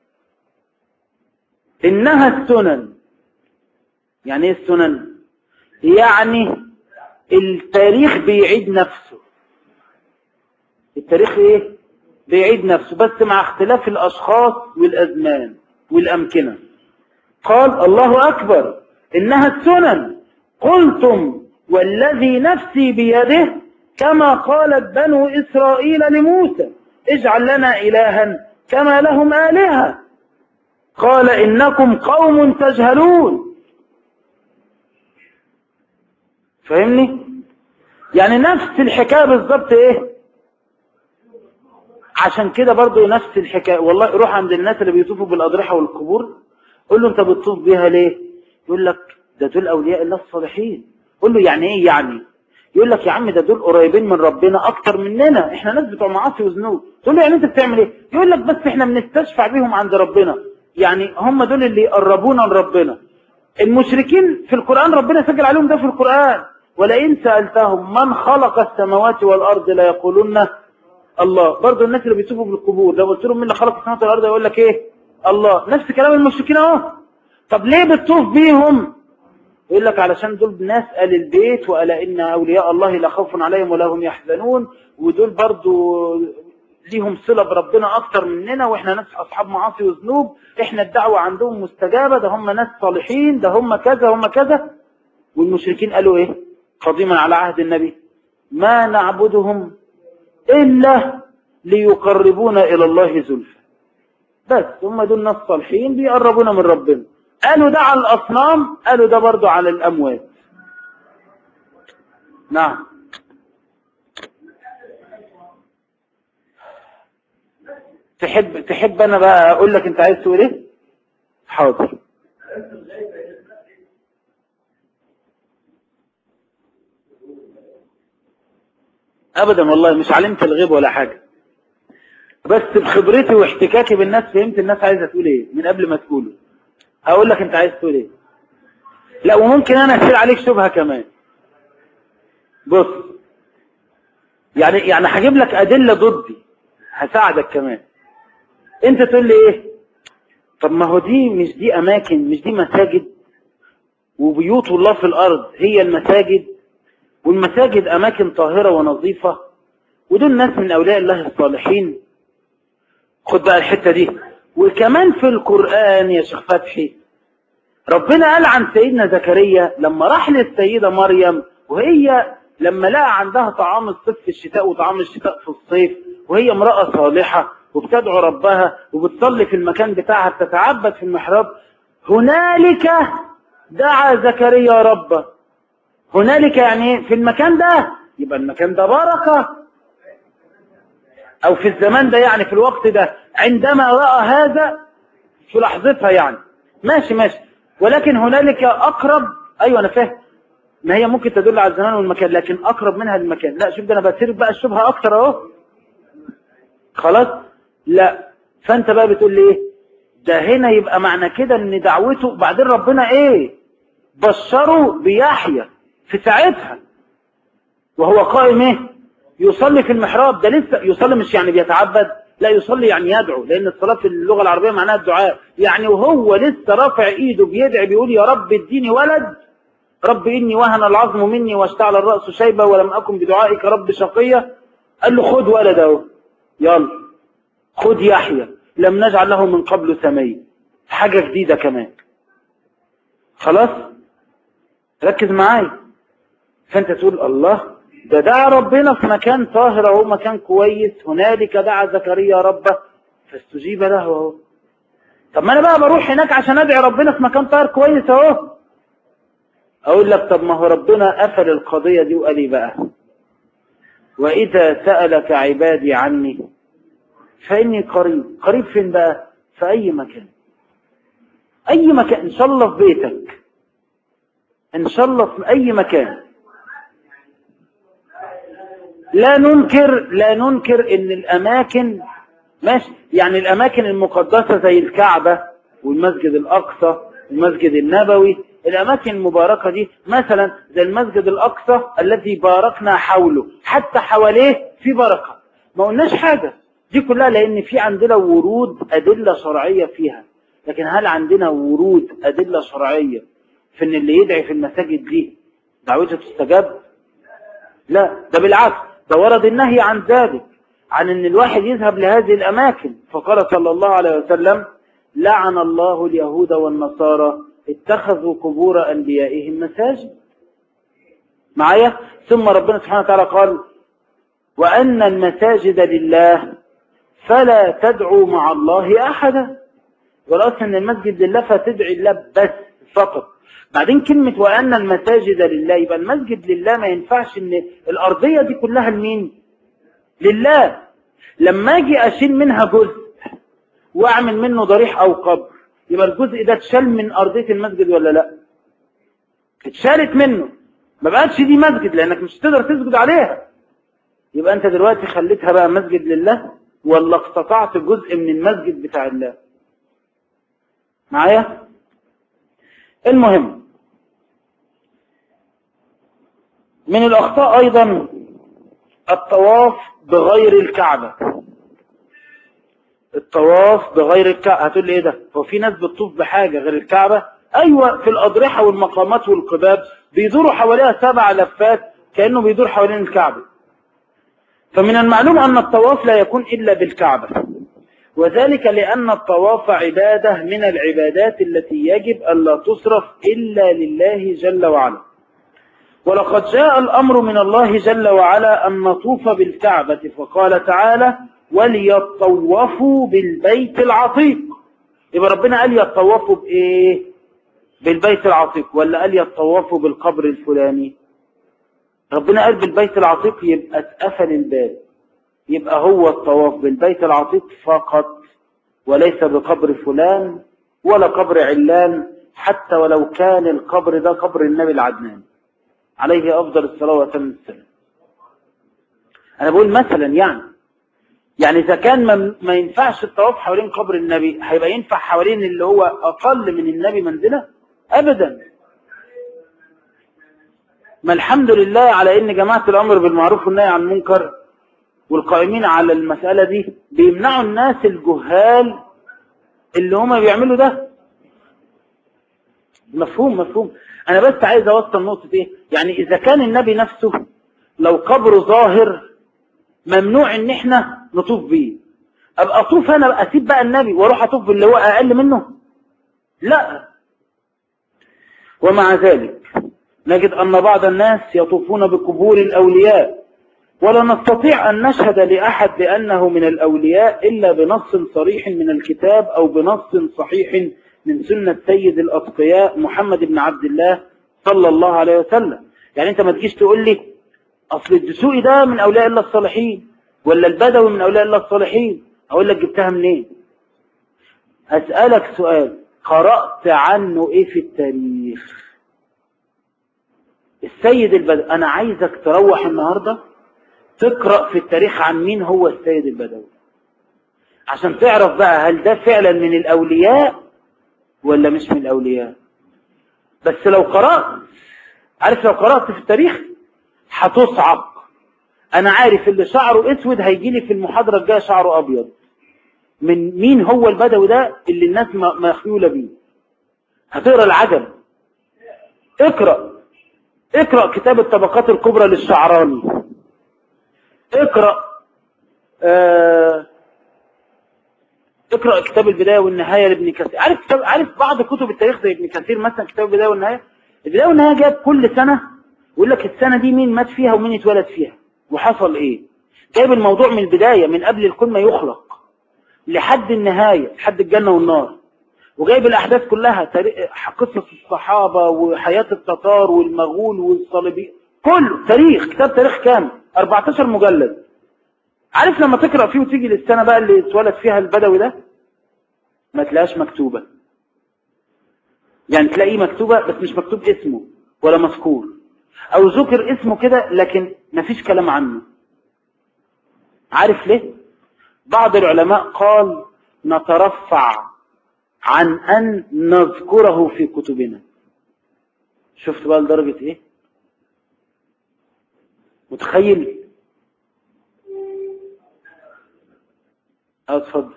إنها السنن يعني ايه السنن يعني التاريخ بيعيد نفسه التاريخ ايه بيعيد نفسه بس مع اختلاف الاشخاص والازمان والامكنة قال الله اكبر انها السنن قلتم والذي نفسي بيده كما قالت بنو اسرائيل لموسى اجعل لنا الها كما لهم الهه قال انكم قوم تجهلون فاهمني يعني نفس الحكايه بالظبط ايه عشان كده برضو نفس الحكايه والله روح عند الناس اللي بيطوفوا بالاضرحه والقبور قول له انت بتطوف بيها ليه يقول لك ده دول اولياء الله الصالحين قول له يعني ايه يعني يقول لك يا عم ده دول قريبين من ربنا اكتر مننا احنا ناس بتوع معاصي وذنوب تقول له يعني انت بتعمل ايه يقول لك بس احنا بنستشفع بيهم عند ربنا يعني هم دول اللي يقربونا لربنا المشركين في القرآن ربنا سجل عليهم ده في القرآن ولئن سألتهم من خلق السماوات والأرض لا يقولون الله برضو الناس اللي بيشوفوا في القبور لو قلت لهم مين اللي خلق السماوات والأرض يقول لك ايه الله نفس كلام المشركين اهو طب ليه بتطوف بيهم يقول لك علشان دول ناس آل البيت وألا إن أولياء الله لا خوف عليهم ولا هم يحزنون ودول برضو ليهم صلة بربنا أكتر مننا وإحنا ناس أصحاب معاصي وذنوب إحنا الدعوة عندهم مستجابة ده هم ناس صالحين ده هم كذا هم كذا والمشركين قالوا إيه قديما على عهد النبي ما نعبدهم إلا ليقربونا إلى الله زلفى بس هم دول ناس صالحين بيقربونا من ربنا قالوا ده على الأصنام قالوا ده برضو على الأموات نعم تحب تحب انا بقى اقول لك انت عايز تقول ايه حاضر ابدا والله مش علمت الغيب ولا حاجة بس بخبرتي واحتكاكي بالناس فهمت الناس عايزة تقول ايه من قبل ما تقوله هقول لك انت عايز تقول ايه لا وممكن انا اسير عليك شبهة كمان بص يعني يعني هجيب لك ادلة ضدي هساعدك كمان انت تقول لي ايه طب ما هو دي مش دي اماكن مش دي مساجد وبيوت الله في الارض هي المساجد والمساجد اماكن طاهرة ونظيفة ودول ناس من اولياء الله الصالحين خد بقى الحتة دي وكمان في القرآن يا شيخ فتحي ربنا قال عن سيدنا زكريا لما راح للسيدة مريم وهي لما لقى عندها طعام الصيف في الشتاء وطعام الشتاء في الصيف وهي امرأة صالحة وبتدعو ربها وبتصلي في المكان بتاعها بتتعبد في المحراب هنالك دعا زكريا ربه هنالك يعني في المكان ده يبقى المكان ده بركة او في الزمان ده يعني في الوقت ده عندما رأى هذا في لحظتها يعني ماشي ماشي ولكن هنالك اقرب ايوه انا فاهم ما هي ممكن تدل على الزمان والمكان لكن اقرب منها للمكان لا شوف ده انا بسير بقى الشبهه اكتر اهو خلاص لا فانت بقى بتقول لي ايه ده هنا يبقى معنى كده ان دعوته بعدين ربنا ايه بشره بيحيى في ساعتها وهو قائم ايه يصلي في المحراب ده لسه يصلي مش يعني بيتعبد لا يصلي يعني يدعو لان الصلاة في اللغة العربية معناها الدعاء يعني وهو لسه رافع ايده بيدعي بيقول يا رب اديني ولد رب اني وهن العظم مني واشتعل الرأس شيبة ولم اكن بدعائك رب شقية قال له خد ولد اهو يلا خد يحيى لم نجعل له من قبل سمي حاجة جديدة كمان خلاص ركز معايا فانت تقول الله ده دعا ربنا في مكان طاهر اهو مكان كويس هنالك دعا زكريا ربه فاستجيب له اهو طب ما انا بقى بروح هناك عشان ادعي ربنا في مكان طاهر كويس اهو اقول لك طب ما هو ربنا قفل القضية دي وقال لي بقى واذا سألك عبادي عني فاني قريب قريب فين بقى في اي مكان اي مكان ان شاء الله في بيتك ان شاء الله في اي مكان لا ننكر لا ننكر ان الاماكن ماشي يعني الاماكن المقدسة زي الكعبة والمسجد الاقصى والمسجد النبوي الاماكن المباركة دي مثلا زي المسجد الاقصى الذي باركنا حوله حتى حواليه في بركة ما قلناش حاجة دي كلها لان في عندنا ورود ادلة شرعية فيها لكن هل عندنا ورود ادلة شرعية في ان اللي يدعي في المساجد دي دعوته تستجاب لا ده بالعكس ده ورد النهي عن ذلك عن ان الواحد يذهب لهذه الاماكن فقال صلى الله عليه وسلم لعن الله اليهود والنصارى اتخذوا قبور انبيائهم مساجد معايا ثم ربنا سبحانه وتعالى قال وان المساجد لله فلا تدعوا مع الله احدا والاصل ان المسجد لله فتدعي الله بس فقط بعدين كلمة وأن المساجد لله يبقى المسجد لله ما ينفعش ان الأرضية دي كلها لمين لله لما أجي أشيل منها جزء وأعمل منه ضريح أو قبر يبقى الجزء ده اتشال من أرضية المسجد ولا لا اتشالت منه ما بقتش دي مسجد لأنك مش تقدر تسجد عليها يبقى أنت دلوقتي خليتها بقى مسجد لله ولا اقتطعت جزء من المسجد بتاع الله معايا المهم من الأخطاء أيضا الطواف بغير الكعبة الطواف بغير الكعبة هتقول لي ايه ده هو في ناس بتطوف بحاجة غير الكعبة ايوه في الاضرحة والمقامات والقباب بيدوروا حواليها سبع لفات كأنه بيدور حوالين الكعبة فمن المعلوم ان الطواف لا يكون الا بالكعبة وذلك لأن الطواف عبادة من العبادات التي يجب ألا تصرف إلا لله جل وعلا ولقد جاء الأمر من الله جل وعلا أن نطوف بالكعبة فقال تعالى وليطوفوا بالبيت العتيق يبقى ربنا قال يطوفوا بإيه بالبيت العتيق ولا قال يطوفوا بالقبر الفلاني ربنا قال بالبيت العتيق يبقى اتقفل الباب يبقى هو الطواف بالبيت العتيق فقط وليس بقبر فلان ولا قبر علان حتى ولو كان القبر ده قبر النبي العدنان عليه أفضل الصلاة والسلام أنا بقول مثلا يعني يعني إذا كان ما, ما ينفعش الطواف حوالين قبر النبي هيبقى ينفع حوالين اللي هو أقل من النبي منزلة أبدا ما الحمد لله على إن جماعة الأمر بالمعروف والنهي عن المنكر والقائمين على المسألة دي بيمنعوا الناس الجهال اللي هما بيعملوا ده مفهوم مفهوم انا بس عايز اوصل نقطة ايه يعني اذا كان النبي نفسه لو قبره ظاهر ممنوع ان احنا نطوف بيه ابقى اطوف انا اسيب بقى النبي واروح اطوف باللي هو اقل منه لا ومع ذلك نجد ان بعض الناس يطوفون بقبور الاولياء ولا نستطيع أن نشهد لأحد بأنه من الأولياء إلا بنص صريح من الكتاب أو بنص صحيح من سنة سيد الأتقياء محمد بن عبد الله صلى الله عليه وسلم يعني أنت ما تجيش تقول لي أصل الدسوقي ده من أولياء الله الصالحين ولا البدوي من أولياء الله الصالحين أقول لك جبتها منين أسألك سؤال قرأت عنه إيه في التاريخ السيد البدوي أنا عايزك تروح النهاردة تقرأ في التاريخ عن مين هو السيد البدوي عشان تعرف بقى هل ده فعلا من الأولياء ولا مش من الأولياء بس لو قرأت عارف لو قرأت في التاريخ هتصعق أنا عارف اللي شعره أسود هيجي لي في المحاضرة الجاية شعره أبيض من مين هو البدوي ده اللي الناس مخيولة بيه هتقرأ العجب اقرأ اقرأ كتاب الطبقات الكبرى للشعراني اقرأ آه اقرأ كتاب البداية والنهاية لابن كثير عارف كتاب عارف بعض كتب التاريخ زي ابن كثير مثلا كتاب البداية والنهاية البداية والنهاية جاب كل سنة يقول لك السنة دي مين مات فيها ومين اتولد فيها وحصل ايه جايب الموضوع من البداية من قبل الكون ما يخلق لحد النهاية لحد الجنة والنار وجايب الأحداث كلها تاريخ قصص الصحابة وحياة التتار والمغول والصليبيين كله تاريخ كتاب تاريخ كامل 14 مجلد عارف لما تقرأ فيه وتيجي للسنة بقى اللي اتولد فيها البدوي ده ما تلاقيش مكتوبة يعني تلاقيه مكتوبة بس مش مكتوب اسمه ولا مذكور او ذكر اسمه كده لكن ما فيش كلام عنه عارف ليه بعض العلماء قال نترفع عن ان نذكره في كتبنا شفت بقى لدرجة ايه متخيل اتفضل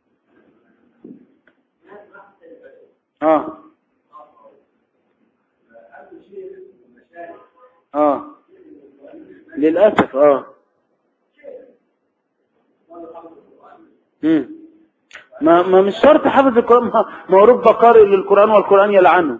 اه اه للأسف اه مم. ما ما مش شرط حافظ القرآن ما ما هو رب قارئ للقرآن والقرآن يلعنه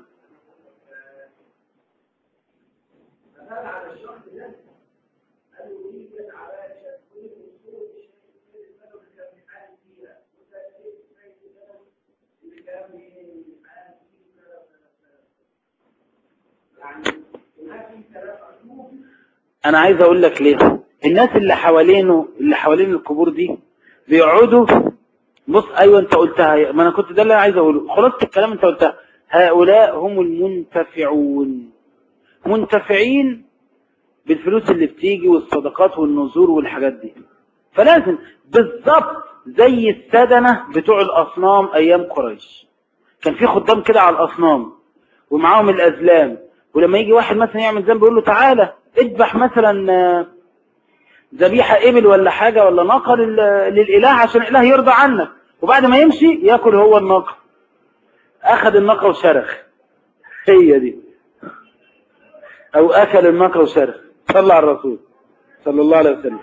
انا عايز اقول لك ليه الناس اللي حوالينه اللي حوالين القبور دي بيقعدوا بص ايوه انت قلتها ما انا كنت ده اللي انا عايز اقوله خلاص الكلام انت قلتها هؤلاء هم المنتفعون منتفعين بالفلوس اللي بتيجي والصدقات والنذور والحاجات دي فلازم بالظبط زي السدنة بتوع الأصنام أيام قريش كان في خدام كده على الأصنام ومعاهم الأزلام ولما يجي واحد مثلا يعمل ذنب يقول له تعالى اذبح مثلا ذبيحة إبل ولا حاجة ولا ناقة للإله عشان الإله يرضى عنك وبعد ما يمشي يأكل هو الناقة أخذ الناقة وشرخ هي دي أو أكل الناقة وشرخ صلى على الرسول صلى الله عليه وسلم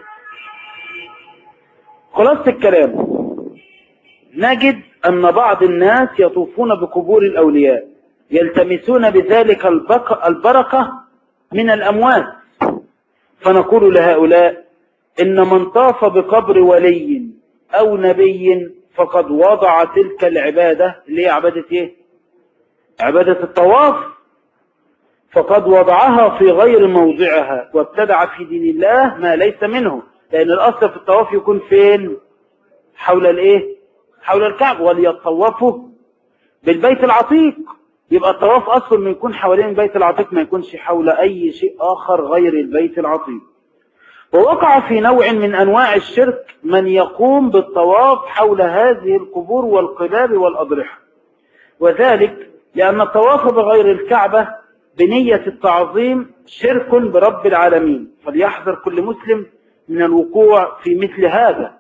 خلاصة الكلام نجد أن بعض الناس يطوفون بقبور الأولياء يلتمسون بذلك البركة من الأموات فنقول لهؤلاء إن من طاف بقبر ولي أو نبي فقد وضع تلك العبادة اللي هي عبادة إيه؟ عبادة الطواف فقد وضعها في غير موضعها وابتدع في دين الله ما ليس منه لأن الأصل في الطواف يكون فين حول الإيه حول الكعب وليطوفوا بالبيت العتيق يبقى الطواف أصل ما يكون حوالين البيت العتيق ما يكونش حول أي شيء آخر غير البيت العتيق ووقع في نوع من أنواع الشرك من يقوم بالطواف حول هذه القبور والقباب والأضرحة وذلك لأن الطواف بغير الكعبة بنية التعظيم شرك برب العالمين فليحذر كل مسلم من الوقوع في مثل هذا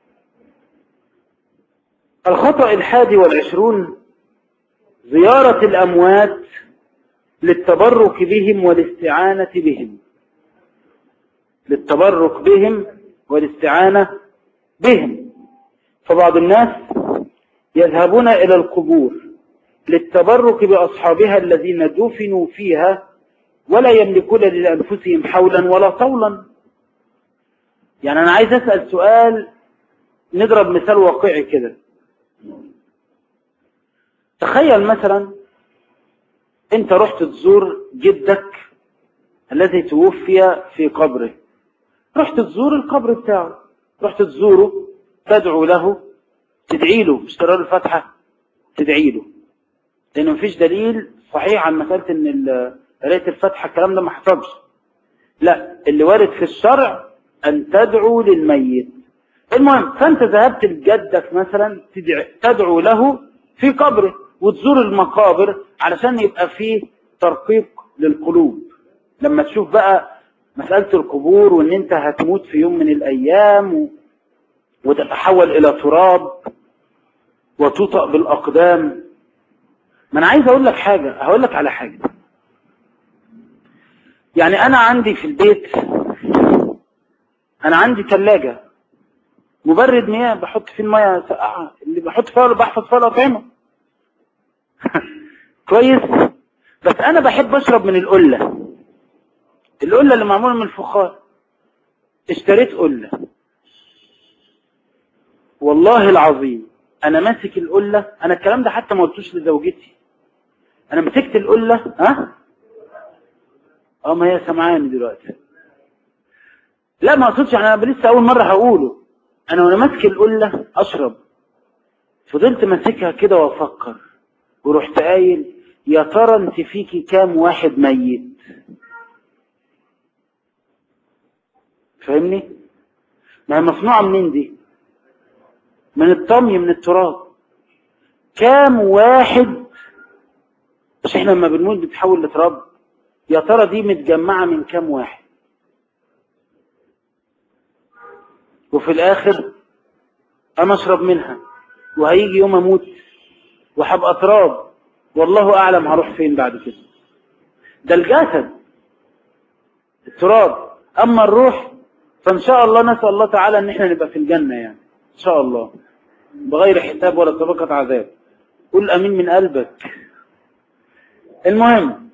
الخطأ الحادي والعشرون زيارة الأموات للتبرك بهم والاستعانة بهم للتبرك بهم والاستعانة بهم فبعض الناس يذهبون إلى القبور للتبرك بأصحابها الذين دفنوا فيها ولا يملكون لأنفسهم حولا ولا طولا يعني أنا عايز أسأل سؤال نضرب مثال واقعي كده تخيل مثلا انت رحت تزور جدك الذي توفي في قبره رحت تزور القبر بتاعه رحت تزوره تدعو له تدعي له مش ترى له الفاتحة تدعي له لأنه مفيش دليل صحيح عن مسألة ان قرايه الفاتحة الكلام ده ما حصلش لا اللي وارد في الشرع أن تدعو للميت المهم فأنت ذهبت لجدك مثلا تدعو له في قبره وتزور المقابر علشان يبقى فيه ترقيق للقلوب لما تشوف بقى مسألة القبور وان انت هتموت في يوم من الايام و... وتتحول الى تراب وتطأ بالاقدام ما انا عايز اقول لك حاجة هقول لك على حاجة يعني انا عندي في البيت انا عندي ثلاجة مبرد مياه بحط فيه المياه ساقعة اللي بحط فيها بحفظ فيها الاطعمة كويس بس انا بحب اشرب من القلة القلة اللي معمولة من الفخار اشتريت قلة والله العظيم انا ماسك القلة انا الكلام ده حتى ما قلتوش لزوجتي انا مسكت القلة ها اه ما هي سمعاني دلوقتي لا ما اقصدش يعني انا لسه اول مرة هقوله انا وانا ماسك القلة اشرب فضلت ماسكها كده وافكر ورحت قايل يا ترى انت فيكي كام واحد ميت فاهمني ما هي مصنوعة منين دي من الطمي من التراب كام واحد مش احنا لما بنموت بتحول لتراب يا ترى دي متجمعة من كام واحد وفي الاخر انا اشرب منها وهيجي يوم اموت وهبقى تراب والله اعلم هروح فين بعد كده ده الجسد التراب اما الروح فان شاء الله نسال الله تعالى ان احنا نبقى في الجنه يعني ان شاء الله بغير حساب ولا طبقه عذاب قول امين من قلبك المهم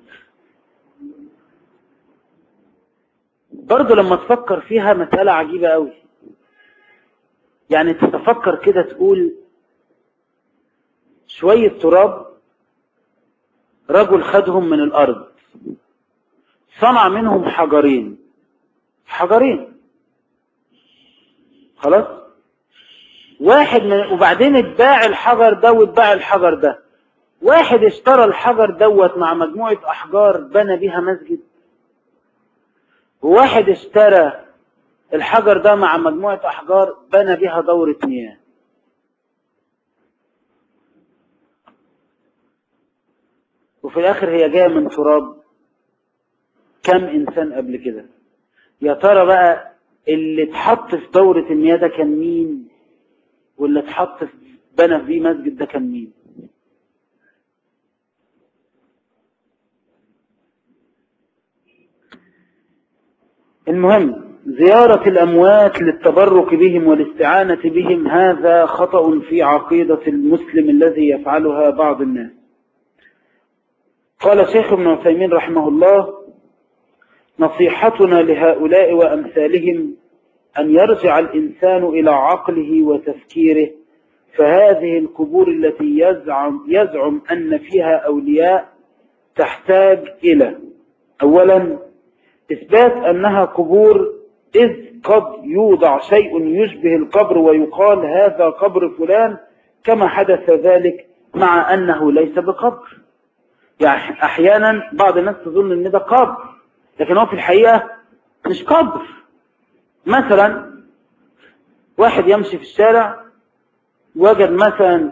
برضه لما تفكر فيها مسألة عجيبة قوي يعني تتفكر كده تقول شوية تراب رجل خدهم من الأرض صنع منهم حجرين حجرين خلاص واحد من وبعدين اتباع الحجر ده واتباع الحجر ده واحد اشترى الحجر دوت مع مجموعة أحجار بنى بيها مسجد وواحد اشترى الحجر ده مع مجموعة أحجار بنى بيها دورة مياه وفي الآخر هي جاية من تراب كم إنسان قبل كده يا ترى بقى اللي اتحط في دورة المياه ده كان مين واللي اتحط في بنى فيه مسجد ده كان مين المهم زيارة الأموات للتبرك بهم والاستعانة بهم هذا خطأ في عقيدة المسلم الذي يفعلها بعض الناس قال شيخ ابن عثيمين رحمه الله نصيحتنا لهؤلاء وأمثالهم أن يرجع الإنسان إلى عقله وتفكيره فهذه القبور التي يزعم, يزعم أن فيها أولياء تحتاج إلى أولا إثبات أنها قبور إذ قد يوضع شيء يشبه القبر ويقال هذا قبر فلان كما حدث ذلك مع أنه ليس بقبر يعني أحيانا بعض الناس تظن أن ده قبر لكن هو في الحقيقة مش قبر مثلا واحد يمشي في الشارع وجد مثلا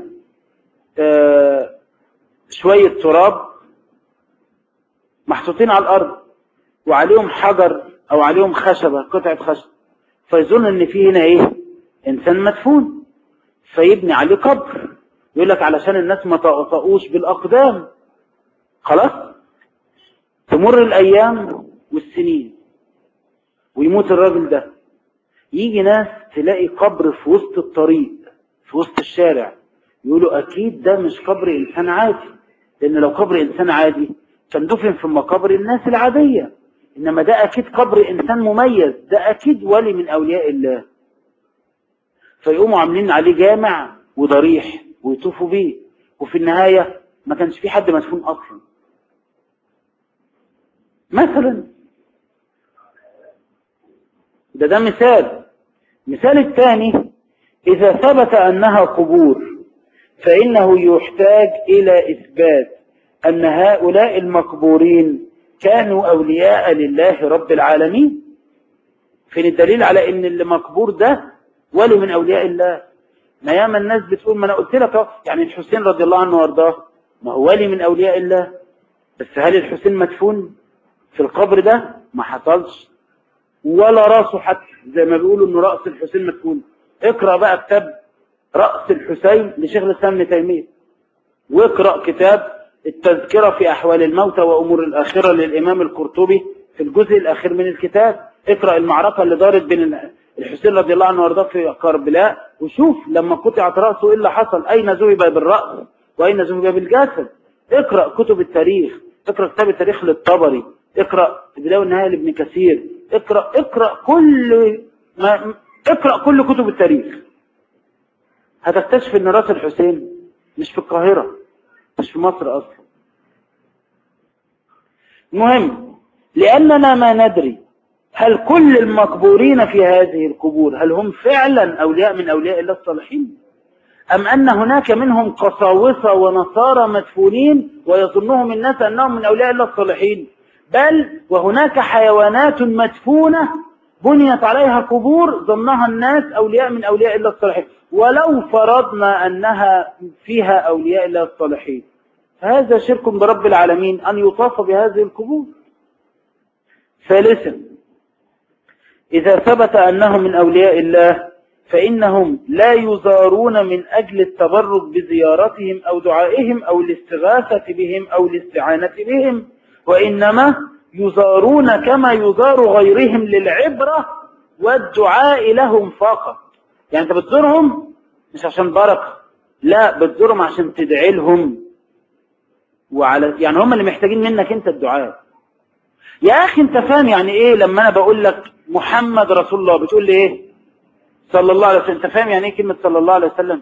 شوية تراب محطوطين على الأرض وعليهم حجر او عليهم خشبة قطعة خشب فيظن ان في هنا ايه انسان مدفون فيبني عليه قبر يقول لك علشان الناس ما تقطعوش بالاقدام خلاص تمر الايام والسنين ويموت الراجل ده يجي ناس تلاقي قبر في وسط الطريق في وسط الشارع يقولوا اكيد ده مش قبر انسان عادي لان لو قبر انسان عادي كان دفن في مقابر الناس العاديه إنما ده أكيد قبر إنسان مميز ده أكيد ولي من أولياء الله فيقوموا عاملين عليه جامع وضريح ويطوفوا بيه وفي النهاية ما كانش في حد مدفون أصلا مثلا ده ده مثال مثال الثاني إذا ثبت أنها قبور فإنه يحتاج إلى إثبات أن هؤلاء المقبورين كانوا أولياء لله رب العالمين فين الدليل على ان اللي مقبور ده ولي من أولياء الله ما ياما الناس بتقول ما أنا قلت لك يعني الحسين رضي الله عنه وارضاه ما هو ولي من أولياء الله بس هل الحسين مدفون في القبر ده ما حصلش ولا راسه حتى زي ما بيقولوا انه رأس الحسين مدفون اقرأ بقى كتاب رأس الحسين لشيخ الإسلام ابن تيمية واقرأ كتاب التذكرة في أحوال الموتى وأمور الآخرة للإمام القرطبي في الجزء الأخير من الكتاب اقرأ المعركة اللي دارت بين الحسين رضي الله عنه وارضاه في كربلاء وشوف لما قطعت رأسه إيه اللي حصل أين ذهب بالرأس وأين ذهب بالجسد اقرأ كتب التاريخ اقرأ كتاب التاريخ للطبري اقرأ البداية والنهاية لابن كثير اقرأ اقرأ كل ما اقرأ كل كتب التاريخ هتكتشف ان راس الحسين مش في القاهرة مش في مصر اصلا المهم لأننا ما ندري هل كل المقبورين في هذه القبور هل هم فعلا أولياء من أولياء الله الصالحين أم أن هناك منهم قساوسة ونصارى مدفونين ويظنهم الناس أنهم من أولياء الله الصالحين بل وهناك حيوانات مدفونة بنيت عليها قبور ظنها الناس أولياء من أولياء الله الصالحين ولو فرضنا أنها فيها أولياء الله الصالحين فهذا شرك برب العالمين أن يطاف بهذه القبور ثالثا إذا ثبت أنهم من أولياء الله فإنهم لا يزارون من أجل التبرك بزيارتهم أو دعائهم أو الاستغاثة بهم أو الاستعانة بهم وإنما يزارون كما يزار غيرهم للعبرة والدعاء لهم فقط يعني أنت بتزورهم مش عشان بركة لا بتزورهم عشان تدعي لهم وعلى يعني هم اللي محتاجين منك انت الدعاء يا اخي انت فاهم يعني ايه لما انا بقول لك محمد رسول الله بتقول لي ايه صلى الله عليه وسلم انت فاهم يعني ايه كلمة صلى الله عليه وسلم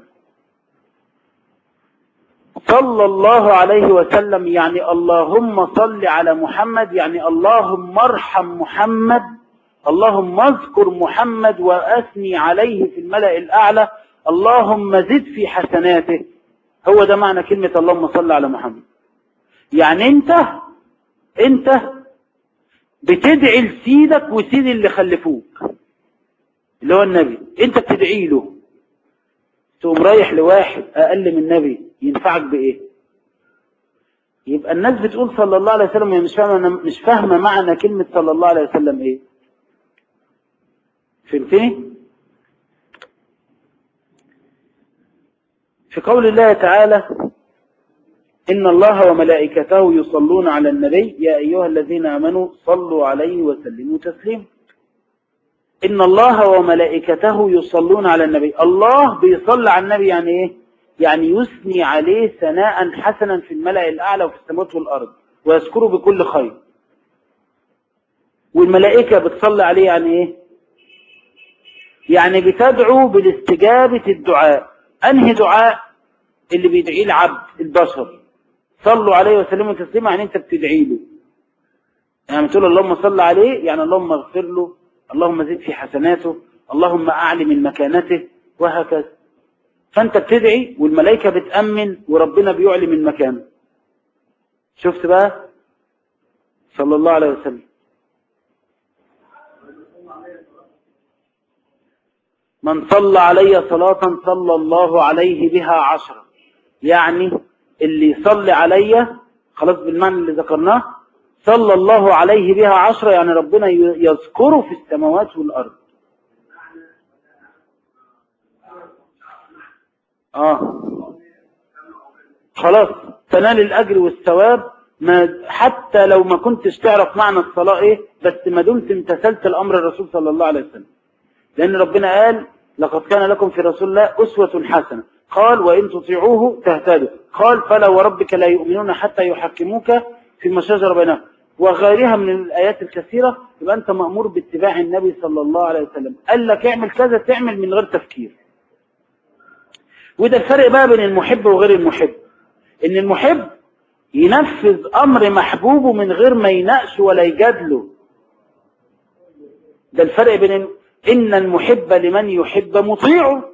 صلى الله عليه وسلم يعني اللهم صل على محمد يعني اللهم ارحم محمد اللهم اذكر محمد وأثني عليه في الملأ الأعلى اللهم زد في حسناته هو ده معنى كلمة اللهم صل على محمد يعني انت انت بتدعي لسيدك وسيد اللي خلفوك اللي هو النبي انت بتدعي له تقوم رايح لواحد اقل من النبي ينفعك بايه يبقى الناس بتقول صلى الله عليه وسلم مش فاهمه مش فاهمه معنى كلمه صلى الله عليه وسلم ايه فهمتني في قول الله تعالى إن الله وملائكته يصلون على النبي يا أيها الذين آمنوا صلوا عليه وسلموا تسليما إن الله وملائكته يصلون على النبي الله بيصلي على النبي يعني إيه يعني يثني عليه ثناء حسنا في الملأ الأعلى وفي السماوات والأرض ويذكره بكل خير والملائكة بتصلي عليه يعني إيه يعني بتدعو بالاستجابة الدعاء أنهي دعاء اللي بيدعيه العبد البشر صلوا عليه وسلموا تسليما يعني انت بتدعي له يعني تقول اللهم صل عليه يعني اللهم اغفر له اللهم زد في حسناته اللهم أعلي من مكانته وهكذا فأنت بتدعي والملائكة بتأمن وربنا بيعلي من مكانه شفت بقى صلى الله عليه وسلم من صلى علي صلاة صلى الله عليه بها عشرة يعني اللي يصلي علي خلاص بالمعنى اللي ذكرناه صلى الله عليه بها عشرة يعني ربنا يذكره في السماوات والأرض آه خلاص تنال الأجر والثواب ما حتى لو ما كنتش تعرف معنى الصلاة إيه بس ما دمت امتثلت الأمر الرسول صلى الله عليه وسلم لأن ربنا قال لقد كان لكم في رسول الله أسوة حسنة قال وإن تطيعوه تهتدوا قال فلا وربك لا يؤمنون حتى يحكموك فيما شجر بينهم وغيرها من الآيات الكثيرة يبقى أنت مأمور باتباع النبي صلى الله عليه وسلم قال لك اعمل كذا تعمل من غير تفكير وده الفرق بقى بين المحب وغير المحب إن المحب ينفذ أمر محبوبه من غير ما يناقش ولا يجادله ده الفرق بين إن المحب لمن يحب مطيعه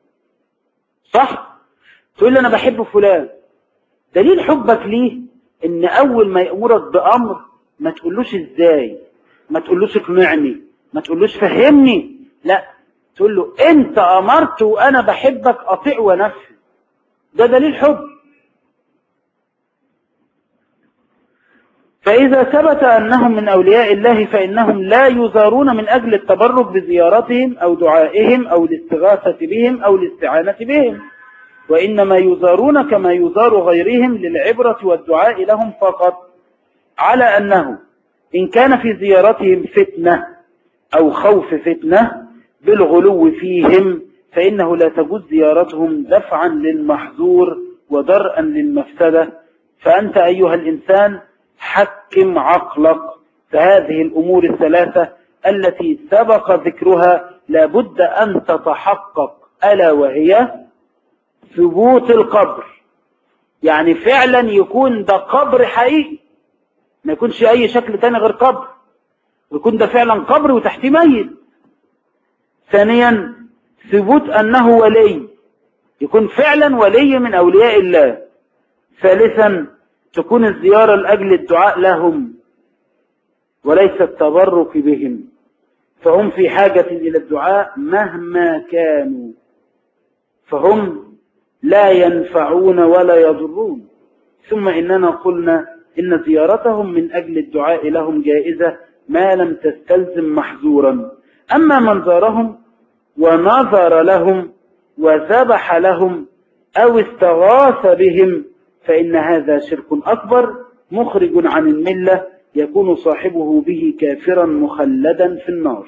صح تقول لي أنا بحب فلان دليل حبك ليه إن أول ما يأمرك بأمر ما تقولوش إزاي ما تقولوش اقنعني ما تقولوش فهمني لا تقول له أنت أمرت وأنا بحبك أطيع ونفذ ده دليل حب فإذا ثبت أنهم من أولياء الله فإنهم لا يزارون من أجل التبرك بزيارتهم أو دعائهم أو الاستغاثة بهم أو الاستعانة بهم وإنما يزارون كما يزار غيرهم للعبرة والدعاء لهم فقط على أنه إن كان في زيارتهم فتنة أو خوف فتنة بالغلو فيهم فإنه لا تجوز زيارتهم دفعا للمحظور ودرءا للمفسدة فأنت أيها الإنسان حكم عقلك فهذه الأمور الثلاثة التي سبق ذكرها لابد أن تتحقق ألا وهي ثبوت القبر يعني فعلا يكون ده قبر حقيقي ما يكونش أي شكل تاني غير قبر ويكون ده فعلا قبر وتحتيه ميت ثانيا ثبوت أنه ولي يكون فعلا ولي من أولياء الله ثالثا تكون الزيارة لأجل الدعاء لهم وليس التبرك بهم فهم في حاجة إلى الدعاء مهما كانوا فهم لا ينفعون ولا يضرون ثم إننا قلنا إن زيارتهم من أجل الدعاء لهم جائزة ما لم تستلزم محظورا أما من زارهم ونظر لهم وذبح لهم أو استغاث بهم فإن هذا شرك أكبر مخرج عن الملة يكون صاحبه به كافرا مخلدا في النار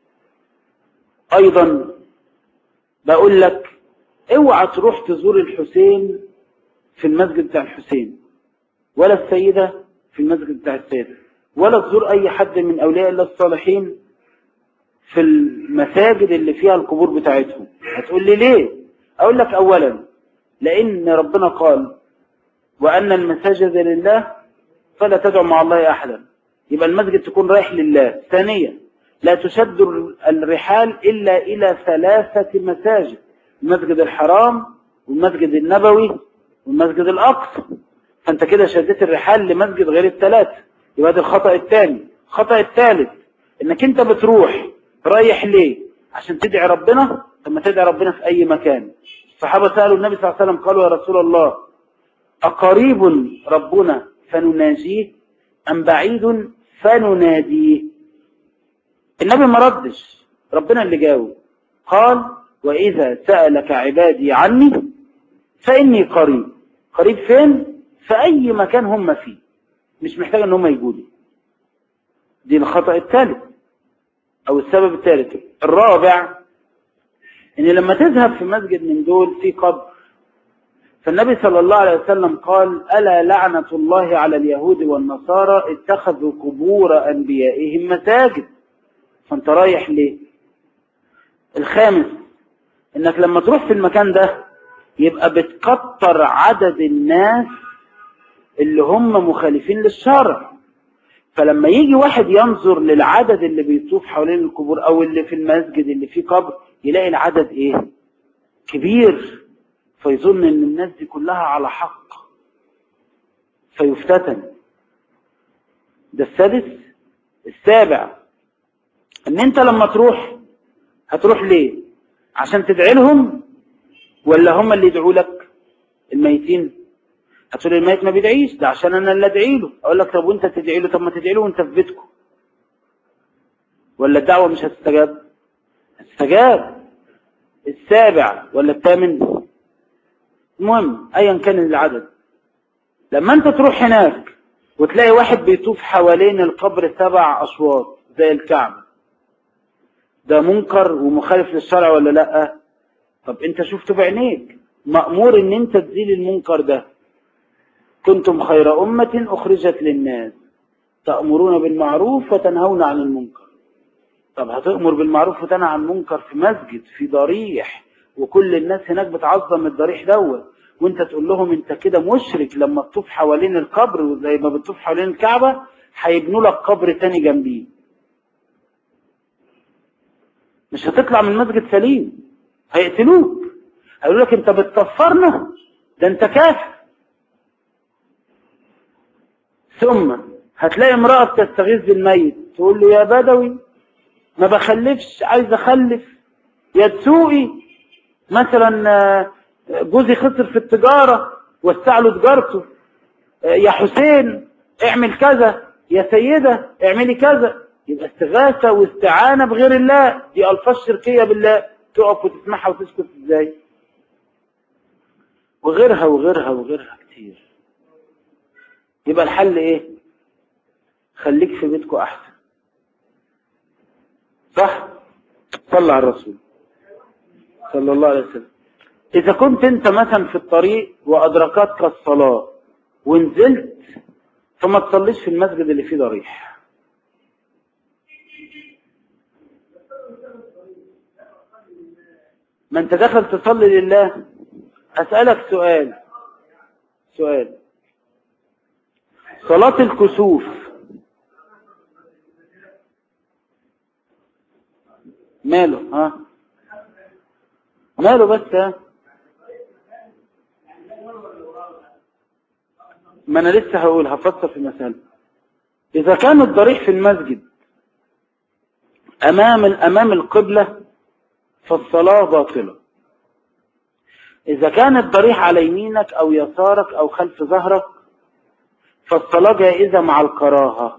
أيضا بقول لك اوعى تروح تزور الحسين في المسجد بتاع الحسين ولا السيدة في المسجد بتاع السيدة ولا تزور أي حد من أولياء الله الصالحين في المساجد اللي فيها القبور بتاعتهم هتقول لي ليه أقول لك أولا لأن ربنا قال وأن المساجد لله فلا تدعو مع الله أحدا يبقى المسجد تكون رايح لله ثانيا لا تشد الرحال إلا إلى ثلاثة مساجد المسجد الحرام والمسجد النبوي والمسجد الأقصى فأنت كده شديت الرحال لمسجد غير الثلاثة يبقى ده الخطأ الثاني الخطأ الثالث انك انت بتروح رايح ليه عشان تدعي ربنا طب ما تدعي ربنا في اي مكان الصحابة سألوا النبي صلى الله عليه وسلم قالوا يا رسول الله أقريب ربنا فنناجيه أم بعيد فنناديه النبي ما ردش ربنا اللي جاوب قال وإذا سألك عبادي عني فإني قريب قريب فين في أي مكان هم فيه مش محتاج ان هم يجوا لي دي الخطأ الثالث او السبب الثالث الرابع ان لما تذهب في مسجد من دول في قبر فالنبي صلى الله عليه وسلم قال ألا لعنة الله على اليهود والنصارى اتخذوا قبور أنبيائهم مساجد فانت رايح ليه الخامس انك لما تروح في المكان ده يبقى بتكتر عدد الناس اللي هم مخالفين للشرع فلما يجي واحد ينظر للعدد اللي بيطوف حوالين القبور او اللي في المسجد اللي فيه قبر يلاقي العدد ايه كبير فيظن ان الناس دي كلها على حق فيفتتن ده السادس السابع ان انت لما تروح هتروح ليه عشان تدعي لهم ولا هم اللي يدعوا لك الميتين هتقول الميت ما بيدعيش ده عشان انا اللي ادعي له اقول لك طب وانت تدعي له طب ما تدعي له وانت في بيتكم ولا الدعوه مش هتستجاب هتستجاب السابع ولا الثامن المهم ايا كان العدد لما انت تروح هناك وتلاقي واحد بيطوف حوالين القبر سبع اشواط زي الكعبه ده منكر ومخالف للشرع ولا لا طب انت شفته بعينيك مأمور ان انت تزيل المنكر ده كنتم خير أمة أخرجت للناس تأمرون بالمعروف وتنهون عن المنكر طب هتأمر بالمعروف وتنهى عن المنكر في مسجد في ضريح وكل الناس هناك بتعظم الضريح دوت وانت تقول لهم انت كده مشرك لما تطوف حوالين القبر وزي ما بتطوف حوالين الكعبة هيبنوا لك قبر تاني جنبيه مش هتطلع من المسجد سليم هيقتلوك هيقولوا لك انت بتكفرنا ده انت كافر ثم هتلاقي امرأة بتستغيث بالميت تقول له يا بدوي ما بخلفش عايز اخلف يا تسوقي مثلا جوزي خسر في التجارة وسع له تجارته يا حسين اعمل كذا يا سيدة اعملي كذا يبقى استغاثة واستعانة بغير الله دي ألفاظ شركية بالله تقف وتسمعها وتسكت ازاي وغيرها وغيرها وغيرها كتير يبقى الحل ايه خليك في بيتكو احسن صح صلى على الرسول صلى الله عليه وسلم اذا كنت انت مثلا في الطريق وادركتك الصلاة ونزلت فما تصليش في المسجد اللي فيه ضريح ما انت دخل تصلي لله اسألك سؤال سؤال صلاة الكسوف ماله ها ماله بس ها ما انا لسه هقول هفسر في المسألة اذا كان الضريح في المسجد امام امام القبلة فالصلاة باطلة اذا كان الضريح على يمينك او يسارك او خلف ظهرك فالصلاة جائزة مع الكراهة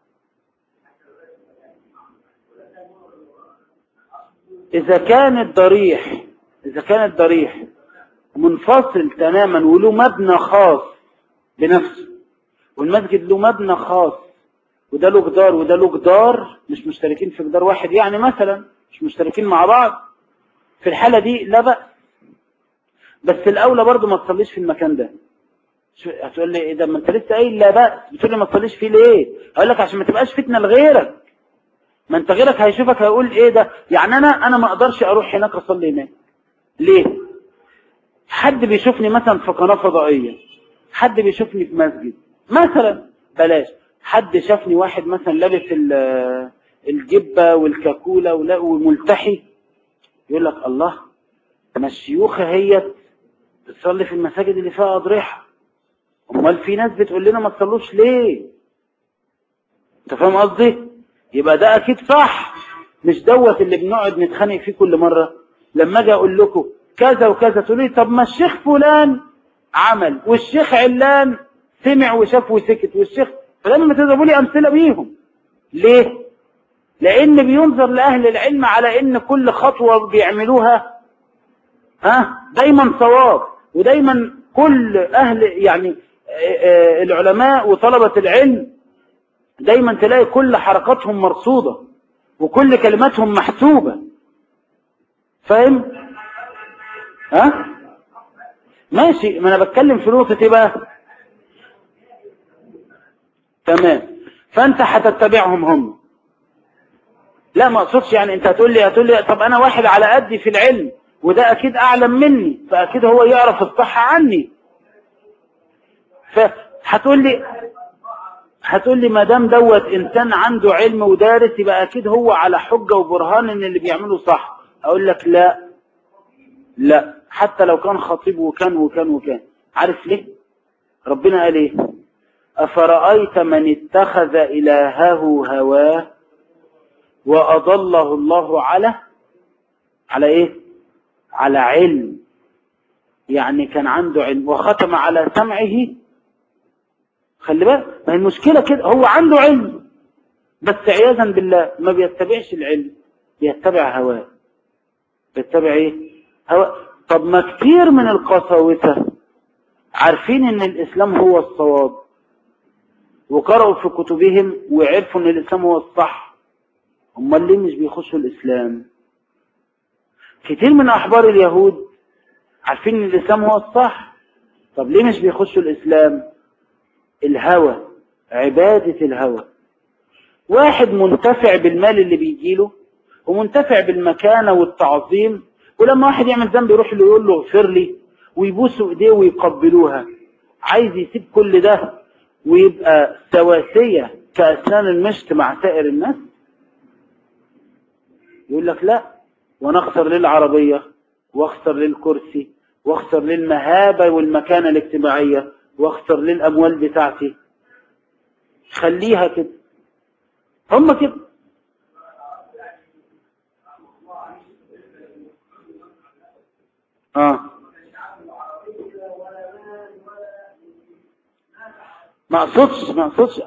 إذا كان الضريح إذا كان الضريح منفصل تماما وله مبنى خاص بنفسه والمسجد له مبنى خاص وده له جدار وده له جدار مش مشتركين في جدار واحد يعني مثلا مش مشتركين مع بعض في الحالة دي لا بأس بس الأولى برضو ما تصليش في المكان ده هتقول لي ايه ده ما انت لسه قايل لا بأس بتقول لي ما تصليش فيه ليه اقول لك عشان ما تبقاش فتنه لغيرك ما انت غيرك هيشوفك هيقول ايه ده يعني انا انا ما اقدرش اروح هناك اصلي هناك ليه حد بيشوفني مثلا في قناه فضائيه حد بيشوفني في مسجد مثلا بلاش حد شافني واحد مثلا لابس الجبه والكاكوله وملتحي يقول لك الله ما الشيوخ هي بتصلي في المساجد اللي فيها اضرحه امال في ناس بتقول لنا ما تصلوش ليه انت فاهم قصدي يبقى ده اكيد صح مش دوت اللي بنقعد نتخانق فيه كل مره لما اجي اقول لكم كذا وكذا تقولوا لي طب ما الشيخ فلان عمل والشيخ علان سمع وشاف وسكت والشيخ فلما تضربوا لي امثله بيهم ليه لان بينظر لاهل العلم على ان كل خطوه بيعملوها ها دايما صواب ودايما كل اهل يعني العلماء وطلبة العلم دايما تلاقي كل حركاتهم مرصودة وكل كلماتهم محسوبة فاهم ها ماشي ما انا بتكلم في نقطة ايه بقى تمام فانت هتتبعهم هم لا ما اقصدش يعني انت هتقول لي هتقول لي طب انا واحد على قدي في العلم وده اكيد اعلم مني فاكيد هو يعرف الصح عني فهتقول لي هتقول لي ما دام دوت انسان عنده علم ودارس يبقى اكيد هو على حجه وبرهان ان اللي بيعمله صح اقول لك لا لا حتى لو كان خطيب وكان وكان وكان عارف ليه ربنا قال ايه افرايت من اتخذ الهه هواه واضله الله على على ايه على علم يعني كان عنده علم وختم على سمعه خلي بالك ما هي المشكلة كده هو عنده علم بس عياذا بالله ما بيتبعش العلم بيتبع هواه بيتبع ايه هواه طب ما كتير من القساوسة عارفين ان الاسلام هو الصواب وقرأوا في كتبهم وعرفوا ان الاسلام هو الصح امال ليه مش بيخشوا الاسلام كتير من احبار اليهود عارفين ان الاسلام هو الصح طب ليه مش بيخشوا الاسلام الهوى عبادة الهوى واحد منتفع بالمال اللي بيجيله ومنتفع بالمكانة والتعظيم ولما واحد يعمل ذنب يروح له يقول له اغفر لي ويبوسوا ايديه ويقبلوها عايز يسيب كل ده ويبقى سواسية كأسنان المشط مع سائر الناس يقول لك لا وانا اخسر للعربية واخسر للكرسي واخسر للمهابة والمكانة الاجتماعية واخسر للأموال بتاعتي خليها كده هم كده اه ما اقصدش ما اقصدش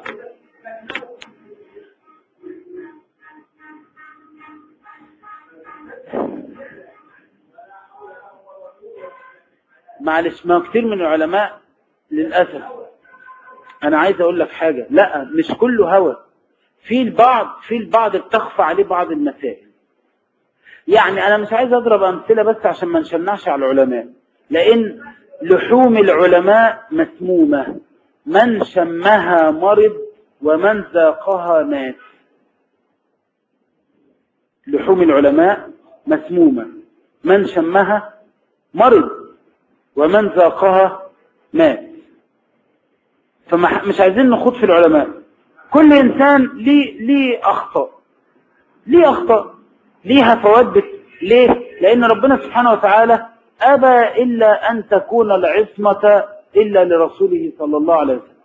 معلش ما كتير من العلماء للأسف أنا عايز أقول لك حاجة لا مش كله هوى في البعض في البعض بتخفى عليه بعض المسائل يعني أنا مش عايز أضرب أمثلة بس عشان ما نشنعش على العلماء لأن لحوم العلماء مسمومة من شمها مرض ومن ذاقها مات لحوم العلماء مسمومة من شمها مرض ومن ذاقها مات فمش عايزين نخوض في العلماء كل إنسان ليه, ليه أخطاء ليه أخطاء ليها فوات بت... ليه لأن ربنا سبحانه وتعالى أبى إلا أن تكون العصمة إلا لرسوله صلى الله عليه وسلم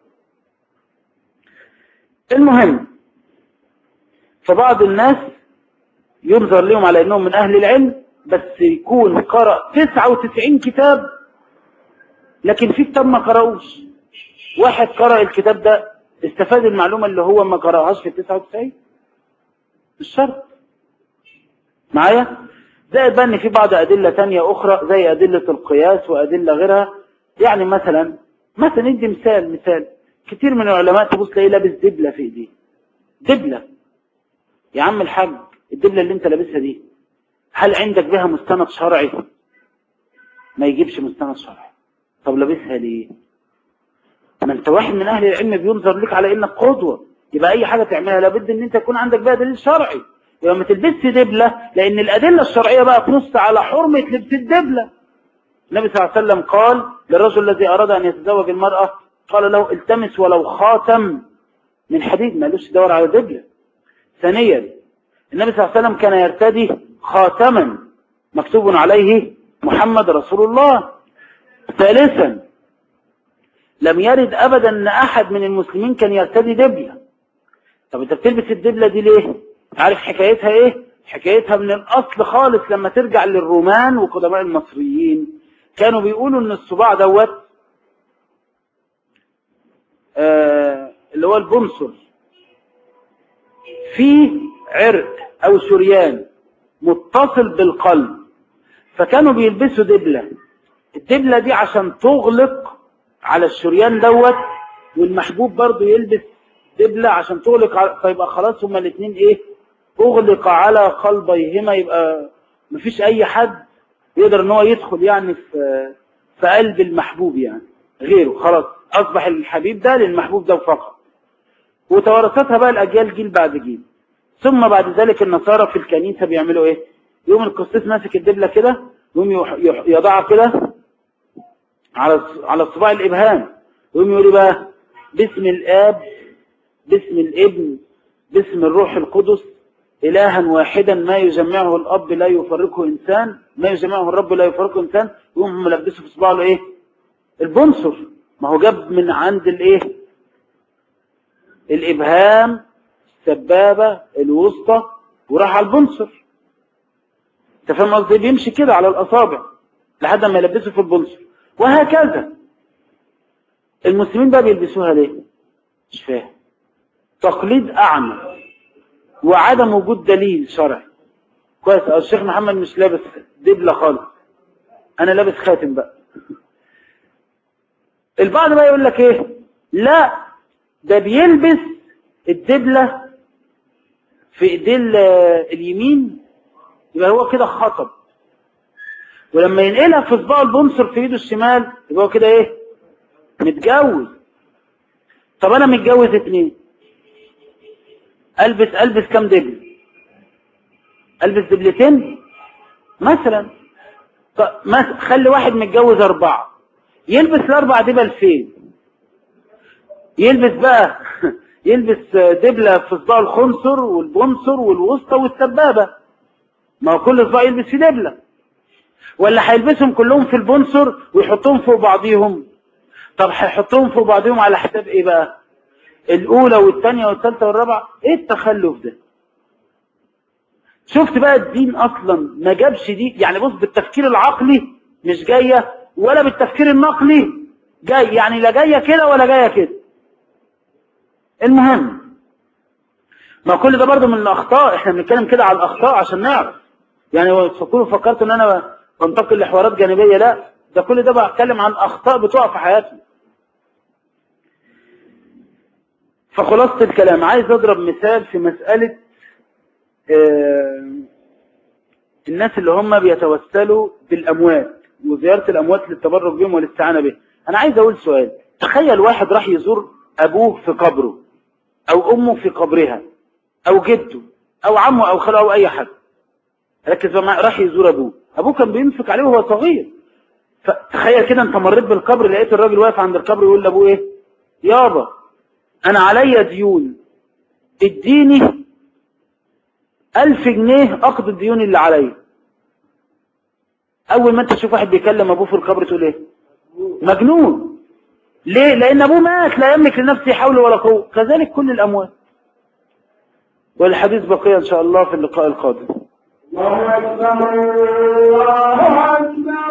المهم فبعض الناس ينظر لهم على أنهم من أهل العلم بس يكون قرأ 99 كتاب لكن في كتاب ما قرأوش واحد قرأ الكتاب ده استفاد المعلومة اللي هو ما قرأهاش في 99 مش شرط معايا زائد بقى ان في بعض أدلة تانية أخرى زي أدلة القياس وأدلة غيرها يعني مثلا مثلا ندي مثال مثال كتير من العلماء تبص تلاقيه لابس دبلة في ايديه دبلة يا عم الحاج الدبلة اللي انت لابسها دي هل عندك بها مستند شرعي ما يجيبش مستند شرعي طب لابسها ليه ما انت واحد من اهل العلم بينظر لك على انك قدوة يبقى اي حاجة تعملها لابد ان انت يكون عندك بها دليل شرعي يبقى ما تلبسش دبلة لان الادلة الشرعية بقى تنص على حرمة لبس الدبلة النبي صلى الله عليه وسلم قال للرجل الذي اراد ان يتزوج المرأة قال له التمس ولو خاتم من حديد ما قالوش دور على دبلة ثانيا النبي صلى الله عليه وسلم كان يرتدي خاتما مكتوب عليه محمد رسول الله ثالثا لم يرد ابدا ان احد من المسلمين كان يرتدي دبلة طب انت بتلبس الدبلة دي ليه عارف حكايتها ايه حكايتها من الاصل خالص لما ترجع للرومان وقدماء المصريين كانوا بيقولوا ان الصباع دوت آه اللي هو البنصر فيه عرق او شريان متصل بالقلب فكانوا بيلبسوا دبلة الدبلة دي عشان تغلق على الشريان دوت والمحبوب برضو يلبس دبلة عشان تغلق على فيبقى خلاص هما الاثنين ايه اغلق على قلبيهما يبقى مفيش اي حد يقدر ان هو يدخل يعني في في قلب المحبوب يعني غيره خلاص اصبح الحبيب ده للمحبوب ده فقط وتوارثتها بقى الاجيال جيل بعد جيل ثم بعد ذلك النصارى في الكنيسة بيعملوا ايه يوم القسيس ماسك الدبلة كده يوم يضعها كده على على الصباع الابهام ويوم يقول بقى باسم الاب باسم الابن باسم الروح القدس إلها واحدا ما يجمعه الأب لا يفرقه إنسان ما يجمعه الرب لا يفرقه إنسان يقوم ملبسه في صباعه إيه البنصر ما هو جاب من عند الإيه الإبهام السبابة الوسطى وراح على البنصر انت فاهم قصدي بيمشي كده على الأصابع لحد ما يلبسه في البنصر وهكذا المسلمين بقى بيلبسوها ليه مش فاهم تقليد أعمى وعدم وجود دليل شرعي كويس الشيخ محمد مش لابس دبلة خالص انا لابس خاتم بقى البعض بقى يقول لك ايه لا ده بيلبس الدبلة في ايديه اليمين يبقى هو كده خطب ولما ينقلها في صباعه البنصر في ايده الشمال يبقى هو كده ايه متجوز طب انا متجوز اتنين البس البس كم دبل البس دبلتين مثلا خلي واحد متجوز اربعة يلبس الاربع دبل فين يلبس بقى يلبس دبلة في صباع الخنصر والبنصر والوسطى والسبابة ما هو كل صباع يلبس في دبلة ولا هيلبسهم كلهم في البنصر ويحطهم فوق بعضيهم طب هيحطهم فوق بعضيهم على حساب ايه بقى الأولى والثانية والثالثة والرابعة إيه التخلف ده شفت بقى الدين أصلا ما جابش دي يعني بص بالتفكير العقلي مش جاية ولا بالتفكير النقلي جاي يعني لا جاية كده ولا جاية كده المهم ما كل ده برضه من الأخطاء احنا بنتكلم كده على الأخطاء عشان نعرف يعني تكونوا فكرت ان انا بنتقل لحوارات جانبية لا ده كل ده بتكلم عن أخطاء بتقع في حياتنا فخلاصة الكلام عايز أضرب مثال في مسألة آه الناس اللي هم بيتوسلوا بالأموات وزيارة الأموات للتبرك بهم والاستعانة به أنا عايز أقول سؤال تخيل واحد راح يزور ابوه في قبره او امه في قبرها او جده او عمه او خاله او اي حد ركز معايا راح يزور ابوه ابوه كان بينفق عليه وهو صغير فتخيل كده انت مريت بالقبر لقيت الراجل واقف عند القبر يقول لابوه ايه يابا انا عليا ديون اديني ألف جنيه اقضي الديون اللي عليا اول ما انت تشوف واحد بيكلم ابوه في القبر تقول ايه مجنون ليه لان ابوه مات لا يملك لنفسه حول ولا قوه كذلك كل الاموات والحديث بقية ان شاء الله في اللقاء القادم الله أكبر الله أكبر